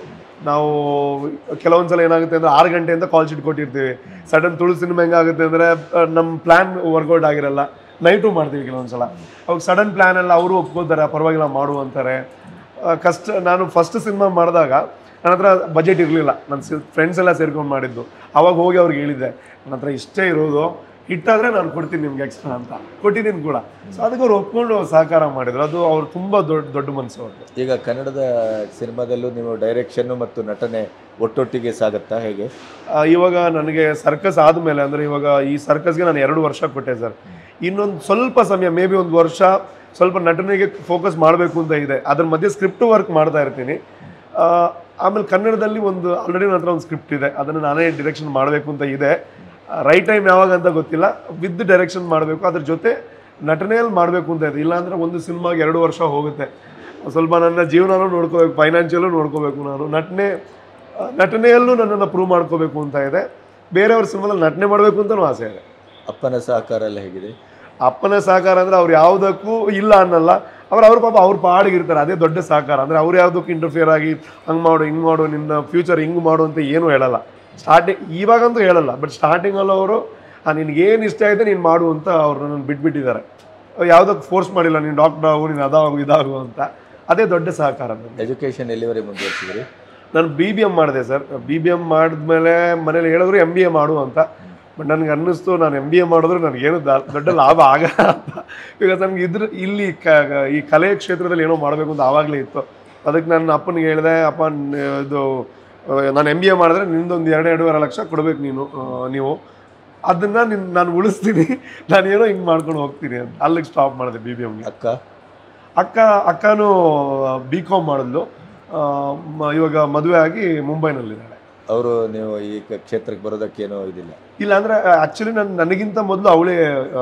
ನಾವು ಕೆಲವೊಂದ್ಸಲ ಏನಾಗುತ್ತೆ ಅಂದ್ರೆ ಆರು ಗಂಟೆಯಿಂದ ಕಾಲ್ ಶೀಟ್ ಕೊಟ್ಟಿರ್ತೀವಿ ಸಡನ್ ತುಳು ಸಿನಿಮಾ ಹೆಂಗಾಗುತ್ತೆ ಅಂದ್ರೆ ನಮ್ಮ ಪ್ಲಾನ್ ವರ್ಕೌಟ್ ಆಗಿರಲ್ಲ ನೈಟು ಮಾಡ್ತೀವಿ ಕೆಲವೊಂದ್ಸಲ ಅವಾಗ ಸಡನ್ ಪ್ಲಾನ್ ಎಲ್ಲ ಅವರು ಒಪ್ಕೋತಾರೆ ಪರವಾಗಿಲ್ಲ ಮಾಡು ಅಂತಾರೆ ಆ, ಕಷ್ಟ ನಾನು ಫಸ್ಟ್ ಸಿನಿಮಾ ಮಾಡಿದಾಗ ನನ್ನ ಹತ್ರ ಬಜೆಟ್ ಇರಲಿಲ್ಲ ನನ್ನ ಫ್ರೆಂಡ್ಸ್ ಎಲ್ಲ ಸೇರ್ಕೊಂಡು ಮಾಡಿದ್ದು ಅವಾಗ ಹೋಗಿ ಅವ್ರಿಗೆ ಹೇಳಿದ್ದೆ ನನ್ನ ಹತ್ರ ಇಷ್ಟೇ ಇರೋದು ಹಿಟ್ಟಾದ್ರೆ ನಾನು ಕೊಡ್ತೀನಿ ನಿಮ್ಗೆ ಎಕ್ಸ್ಟ್ರಾ ಅಂತ ಕೊಟ್ಟಿದ್ದೀನಿ ಕೂಡ ಸೊ ಅದಕ್ಕೆ ಅವ್ರು ಒಪ್ಕೊಂಡು ಸಹಕಾರ ಮಾಡಿದ್ರು ಅದು ಅವ್ರು ತುಂಬ ದೊಡ್ಡ ದೊಡ್ಡ ಮನಸ್ಸು ಅವ್ರದ್ದು ಈಗ ಕನ್ನಡದ ಸಿನಿಮಾದಲ್ಲೂ ನೀವು ಡೈರೆಕ್ಷನ್ನು ಮತ್ತು ನಟನೆ ಒಟ್ಟೊಟ್ಟಿಗೆ ಸಾಗುತ್ತಾ ಹೇಗೆ ಆ, ಇವಾಗ ನನಗೆ ಸರ್ಕಸ್ ಆದಮೇಲೆ ಅಂದರೆ ಇವಾಗ ಈ ಸರ್ಕಸ್ಗೆ ನಾನು ಎರಡು ವರ್ಷ ಕೊಟ್ಟೆ ಸರ್ ಇನ್ನೊಂದು ಸ್ವಲ್ಪ ಸಮಯ ಮೇ ಬಿ ಒಂದು ವರ್ಷ ಸ್ವಲ್ಪ ನಟನೆಗೆ ಫೋಕಸ್ ಮಾಡಬೇಕು ಅಂತ ಇದೆ ಅದ್ರ ಮಧ್ಯೆ ಸ್ಕ್ರಿಪ್ಟ್ ವರ್ಕ್ ಮಾಡ್ತಾ ಇರ್ತೀನಿ ಆ, ಆಮೇಲೆ ಕನ್ನಡದಲ್ಲಿ ಒಂದು ಆಲ್ರೆಡಿ ನನ್ನ ಹತ್ರ ಒಂದು ಸ್ಕ್ರಿಪ್ಟ್ ಇದೆ ಅದನ್ನು ನಾನೇ ಡಿರೆಕ್ಷನ್ ಮಾಡಬೇಕು ಅಂತ ಇದೆ ರೈಟ್ ಟೈಮ್ ಯಾವಾಗ ಅಂತ ಗೊತ್ತಿಲ್ಲ ವಿತ್ ಡೈರೆಕ್ಷನ್ ಮಾಡಬೇಕು ಅದ್ರ ಜೊತೆ ನಟನೆಯಲ್ಲಿ ಮಾಡಬೇಕು ಅಂತ ಇದೆ ಇಲ್ಲಾಂದರೆ ಒಂದು ಸಿನಿಮಾಗೆ ಎರಡು ವರ್ಷ ಹೋಗುತ್ತೆ ಸ್ವಲ್ಪ ನನ್ನ ಜೀವನನೂ ನೋಡ್ಕೋಬೇಕು ಫೈನಾನ್ಷಿಯಲು ನೋಡ್ಕೋಬೇಕು ನಾನು ನಟನೆ ಆ, ನಟನೆಯಲ್ಲೂ ನನ್ನನ್ನು ಪ್ರೂವ್ ಮಾಡ್ಕೋಬೇಕು ಅಂತ ಇದೆ ಬೇರೆಯವ್ರ ಸಿನಿಮಾದಲ್ಲಿ ನಟನೆ ಮಾಡಬೇಕು ಅಂತಲೂ ಆಸೆ ಇದೆ ಅಪ್ಪನ ಸಹಕಾರ ಎಲ್ಲ ಹೇಗಿದೆ ಅಪ್ಪನ ಸಹಕಾರ ಅಂದರೆ ಅವ್ರು ಯಾವುದಕ್ಕೂ ಇಲ್ಲ ಅನ್ನಲ್ಲ ಅವ್ರು ಅವ್ರ ಪಾಪ ಅವ್ರ ಪಾಡಿಗಿರ್ತಾರೆ ಅದೇ ದೊಡ್ಡ ಸಹಕಾರ ಅಂದರೆ ಅವ್ರು ಯಾವುದಕ್ಕೂ ಇಂಟರ್ಫಿಯರ್ ಆಗಿ ಹಂಗೆ ಮಾಡು ಹಿಂಗೆ ಮಾಡು ನಿನ್ನ ಫ್ಯೂಚರ್ ಹಿಂಗೆ ಮಾಡು ಅಂತ ಏನೂ ಹೇಳಲ್ಲ ಸ್ಟಾರ್ಟಿಂಗ್ ಇವಾಗಂತೂ ಹೇಳಲ್ಲ ಬಟ್ ಸ್ಟಾರ್ಟಿಂಗಲ್ಲಿ ಅವರು ನಿನಗೇನು ಇಷ್ಟ ಆಯಿತು ನೀನು ಮಾಡು ಅಂತ ಅವ್ರು ನನ್ನ ಬಿಟ್ಬಿಟ್ಟಿದ್ದಾರೆ ಯಾವುದಕ್ಕೂ ಫೋರ್ಸ್ ಮಾಡಿಲ್ಲ ನೀನು ಡಾಕ್ಟರ್ ಆಗು ನೀನು ಅದಾಗು ಇದಾಗು ಅಂತ ಅದೇ ದೊಡ್ಡ ಸಹಕಾರ ನನಗೆ ಎಜುಕೇಷನ್ ಎಲ್ಲಿವರೆಗೆ ಮುಂದುವರಿಸಿದ್ರಿ ನಾನು ಬಿ ಬಿ ಎಮ್ ಮಾಡಿದೆ ಸರ್ ಬಿ ಬಿ ಎಮ್ ಮಾಡಿದ್ಮೇಲೆ ಮನೇಲಿ ಹೇಳಿದ್ರು ಎಮ್ ಬಿ ಎ ಮಾಡು ಅಂತ ಬಟ್ ನನಗೆ ಅನ್ನಿಸ್ತು ನಾನು ಎಮ್ ಬಿ ಎ ಮಾಡಿದ್ರು ನನಗೇನು ದ- ದೊಡ್ಡ ಲಾಭ ಆಗ ಅಂತ ಬಿಕಾಸ್ ನನಗೆ ಇದ್ರ ಇಲ್ಲಿ ಕ ಈ ಕಲೆ ಕ್ಷೇತ್ರದಲ್ಲಿ ಏನೋ ಮಾಡಬೇಕು ಅಂತ ಆವಾಗಲೇ ಇತ್ತು ಅದಕ್ಕೆ ನನ್ನ ಅಪ್ಪನಿಗೆ ಹೇಳಿದೆ ಅಪ್ಪ ನ್- ಇದು ಆ, ನಾನು ಎಮ್ ಬಿ ಎ ಮಾಡಿದ್ರೆ ನಿಂದೊಂದು ಎರಡು ಎರಡೂವರೆ ಲಕ್ಷ ಕೊಡಬೇಕು ನೀನು ಆ, ನೀವು ಅದನ್ನು ನಿನ್ ನಾನು ಉಳಿಸ್ತೀನಿ ನಾನು ಏನೋ ಹಿಂಗೆ ಮಾಡ್ಕೊಂಡು ಹೋಗ್ತೀನಿ ಅಂತ ಅಲ್ಲಿಗೆ ಸ್ಟಾಪ್ ಮಾಡಿದೆ ಬಿ ಬಿ ಎಮ್ಗೆ ಅಕ್ಕ ಅಕ್ಕ ಅಕ್ಕನೂ ಬಿ ಕಾಮ್ ಮಾಡಿದ್ಲು ಆ, ಮ- ಇವಾಗ ಮದುವೆ ಆಗಿ ಮುಂಬೈನಲ್ಲಿದ್ದಾಳೆ ಅವರು ನೀವು ಈ ಕ- ಕ್ಷೇತ್ರಕ್ಕೆ ಬರೋದಕ್ಕೇನೋ ಇದಿಲ್ಲ ಇಲ್ಲ ಅಂದರೆ ಆ್ಯಕ್ಚುಲಿ ನನ್ನ ನನಗಿಂತ ಮೊದಲು ಅವಳೇ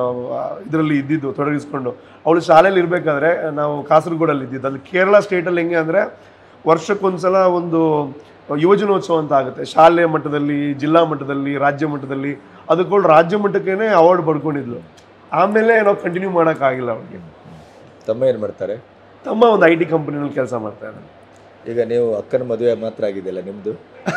ಇದರಲ್ಲಿ ಇದ್ದಿದ್ದು ತೊಡಗಿಸ್ಕೊಂಡು ಅವಳು ಶಾಲೆಯಲ್ಲಿ ಇರಬೇಕಾದ್ರೆ ನಾವು ಕಾಸರಗೋಡಲ್ಲಿ ಇದ್ದಿದ್ದು ಅಲ್ಲಿ ಕೇರಳ ಸ್ಟೇಟಲ್ಲಿ ಹೆಂಗೆ ಅಂದರೆ ವರ್ಷಕ್ಕೊಂದ್ಸಲ ಒಂದು ಯುವಜನೋತ್ಸವ ಅಂತ ಆಗುತ್ತೆ ಶಾಲೆ ಮಟ್ಟದಲ್ಲಿ ಜಿಲ್ಲಾ ಮಟ್ಟದಲ್ಲಿ ರಾಜ್ಯ ಮಟ್ಟದಲ್ಲಿ ಅದಕ್ಕೋಳು ರಾಜ್ಯ ಮಟ್ಟಕ್ಕೇ ಅವಾರ್ಡ್ ಪಡ್ಕೊಂಡಿದ್ಲು ಆಮೇಲೆ ನಾವು ಕಂಟಿನ್ಯೂ ಮಾಡೋಕ್ಕಾಗಿಲ್ಲ ಅವಳಿಗೆ ತಮ್ಮ ಏನು ಮಾಡ್ತಾರೆ ತಮ್ಮ ಒಂದು ಐ ಟಿ ಕಂಪನಿನಲ್ಲಿ ಕೆಲಸ ಮಾಡ್ತಾ ಇದ್ದಾನೆ ಈಗ ನೀವು ಅಕ್ಕನ ಮದುವೆ ಮಾತ್ರ ಆಗಿದೆಯಲ್ಲ ನಿಮ್ಮದು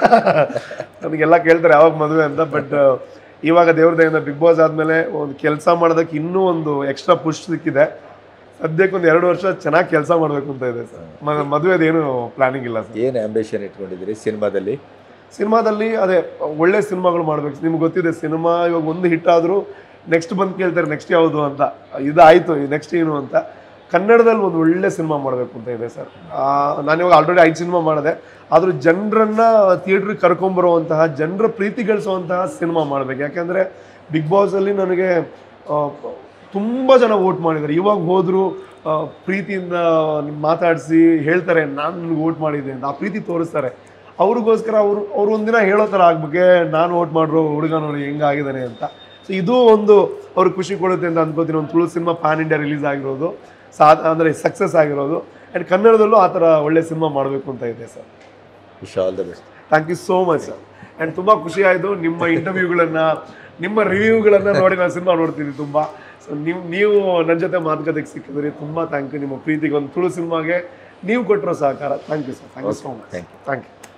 ನನಗೆಲ್ಲ ಕೇಳ್ತಾರೆ ಯಾವಾಗ ಮದುವೆ ಅಂತ ಬಟ್ ಇವಾಗ ದೇವ್ರ ದಯಿಂದ ಬಿಗ್ ಬಾಸ್ ಆದಮೇಲೆ ಒಂದು ಕೆಲಸ ಮಾಡೋದಕ್ಕೆ ಇನ್ನೂ ಒಂದು ಎಕ್ಸ್ಟ್ರಾ ಪುಷ್ ಸಿಕ್ಕಿದೆ ಸದ್ಯಕ್ಕೆ ಒಂದು ಎರಡು ವರ್ಷ ಚೆನ್ನಾಗಿ ಕೆಲಸ ಮಾಡಬೇಕು ಅಂತ ಇದೆ ಸರ್ ಮದುವೆದೇನು ಪ್ಲಾನಿಂಗ್ ಇಲ್ಲ ಸರ್ ಏನು ಆಂಬಿಷನ್ ಇಟ್ಕೊಂಡಿದ್ದೀರಿ ಸಿನಿಮಾದಲ್ಲಿ ಸಿನಿಮಾದಲ್ಲಿ ಅದೇ ಒಳ್ಳೆ ಸಿನಿಮಾಗಳು ಮಾಡ್ಬೇಕು ನಿಮ್ಗೆ ಗೊತ್ತಿದೆ ಸಿನಿಮಾ ಇವಾಗ ಒಂದು ಹಿಟ್ ಆದರೂ ನೆಕ್ಸ್ಟ್ ಬಂದು ಕೇಳ್ತಾರೆ ನೆಕ್ಸ್ಟ್ ಯಾವುದು ಅಂತ ಇದಾಯಿತು ನೆಕ್ಸ್ಟ್ ಏನು ಅಂತ ಕನ್ನಡದಲ್ಲಿ ಒಂದು ಒಳ್ಳೆ ಸಿನಿಮಾ ಮಾಡಬೇಕು ಅಂತ ಇದೆ ಸರ್ ನಾನು ಇವಾಗ ಆಲ್ರೆಡಿ ಐದು ಸಿನಿಮಾ ಮಾಡಿದೆ ಆದರೂ ಜನರನ್ನ ಥಿಯೇಟ್ರಿಗೆ ಕರ್ಕೊಂಬರುವಂತಹ ಜನರ ಪ್ರೀತಿ ಗಳಿಸುವಂತಹ ಸಿನಿಮಾ ಮಾಡಬೇಕು ಯಾಕೆಂದರೆ ಬಿಗ್ ಬಾಸಲ್ಲಿ ನನಗೆ ಆ, ತುಂಬ ಜನ ವೋಟ್ ಮಾಡಿದ್ದಾರೆ ಇವಾಗ ಹೋದರೂ ಪ್ರೀತಿಯಿಂದ ಮಾತಾಡಿಸಿ ಹೇಳ್ತಾರೆ ನಾನು ನಿನ್ಗೆ ವೋಟ್ ಮಾಡಿದ್ದೆ ಅಂತ ಆ ಪ್ರೀತಿ ತೋರಿಸ್ತಾರೆ ಅವ್ರಿಗೋಸ್ಕರ ಅವರು ಅವ್ರು ಒಂದಿನ ಹೇಳೋ ಥರ ಆಗ್ಬೇಕೆ ನಾನು ವೋಟ್ ಮಾಡ್ರು ಹುಡುಗ ನೋಡಿ ಹೆಂಗಾಗಿದ್ದಾನೆ ಅಂತ ಸೊ ಇದು ಒಂದು ಅವ್ರಿಗೆ ಖುಷಿ ಕೊಡುತ್ತೆ ಅಂತ ಅನ್ಕೋತೀನಿ ಒಂದು Tulu cinema pan India release ಆಗಿರೋದು ಸಾ ಅಂದರೆ ಸಕ್ಸಸ್ ಆಗಿರೋದು ಆ್ಯಂಡ್ ಕನ್ನಡದಲ್ಲೂ ಆ ಥರ ಒಳ್ಳೆ ಸಿನಿಮಾ ಮಾಡಬೇಕು ಅಂತ ಇದೆ sir wish all the best thank you so much sir and ತುಂಬ ಖುಷಿ ಆಯಿತು ನಿಮ್ಮ ಇಂಟರ್ವ್ಯೂಗಳನ್ನು ನಿಮ್ಮ ರಿವ್ಯೂಗಳನ್ನು ನೋಡಿ ನಾನು ಸಿನಿಮಾ ನೋಡ್ತೀನಿ ತುಂಬ ಸೊ ನೀವು ನೀವು ನನ್ನ ಜೊತೆ ಮಾತುಕತೆಗೆ ಸಿಕ್ಕಿದ್ರಿ ತುಂಬ ಥ್ಯಾಂಕ್ ಯು ನಿಮ್ಮ ಪ್ರೀತಿಗೆ ಒಂದು ತುಳು ಸಿನಿಮಾಗೆ ನೀವು ಕೊಟ್ಟಿರೋ ಸಹಕಾರ thank you sir thank you so much Thank you. Thank you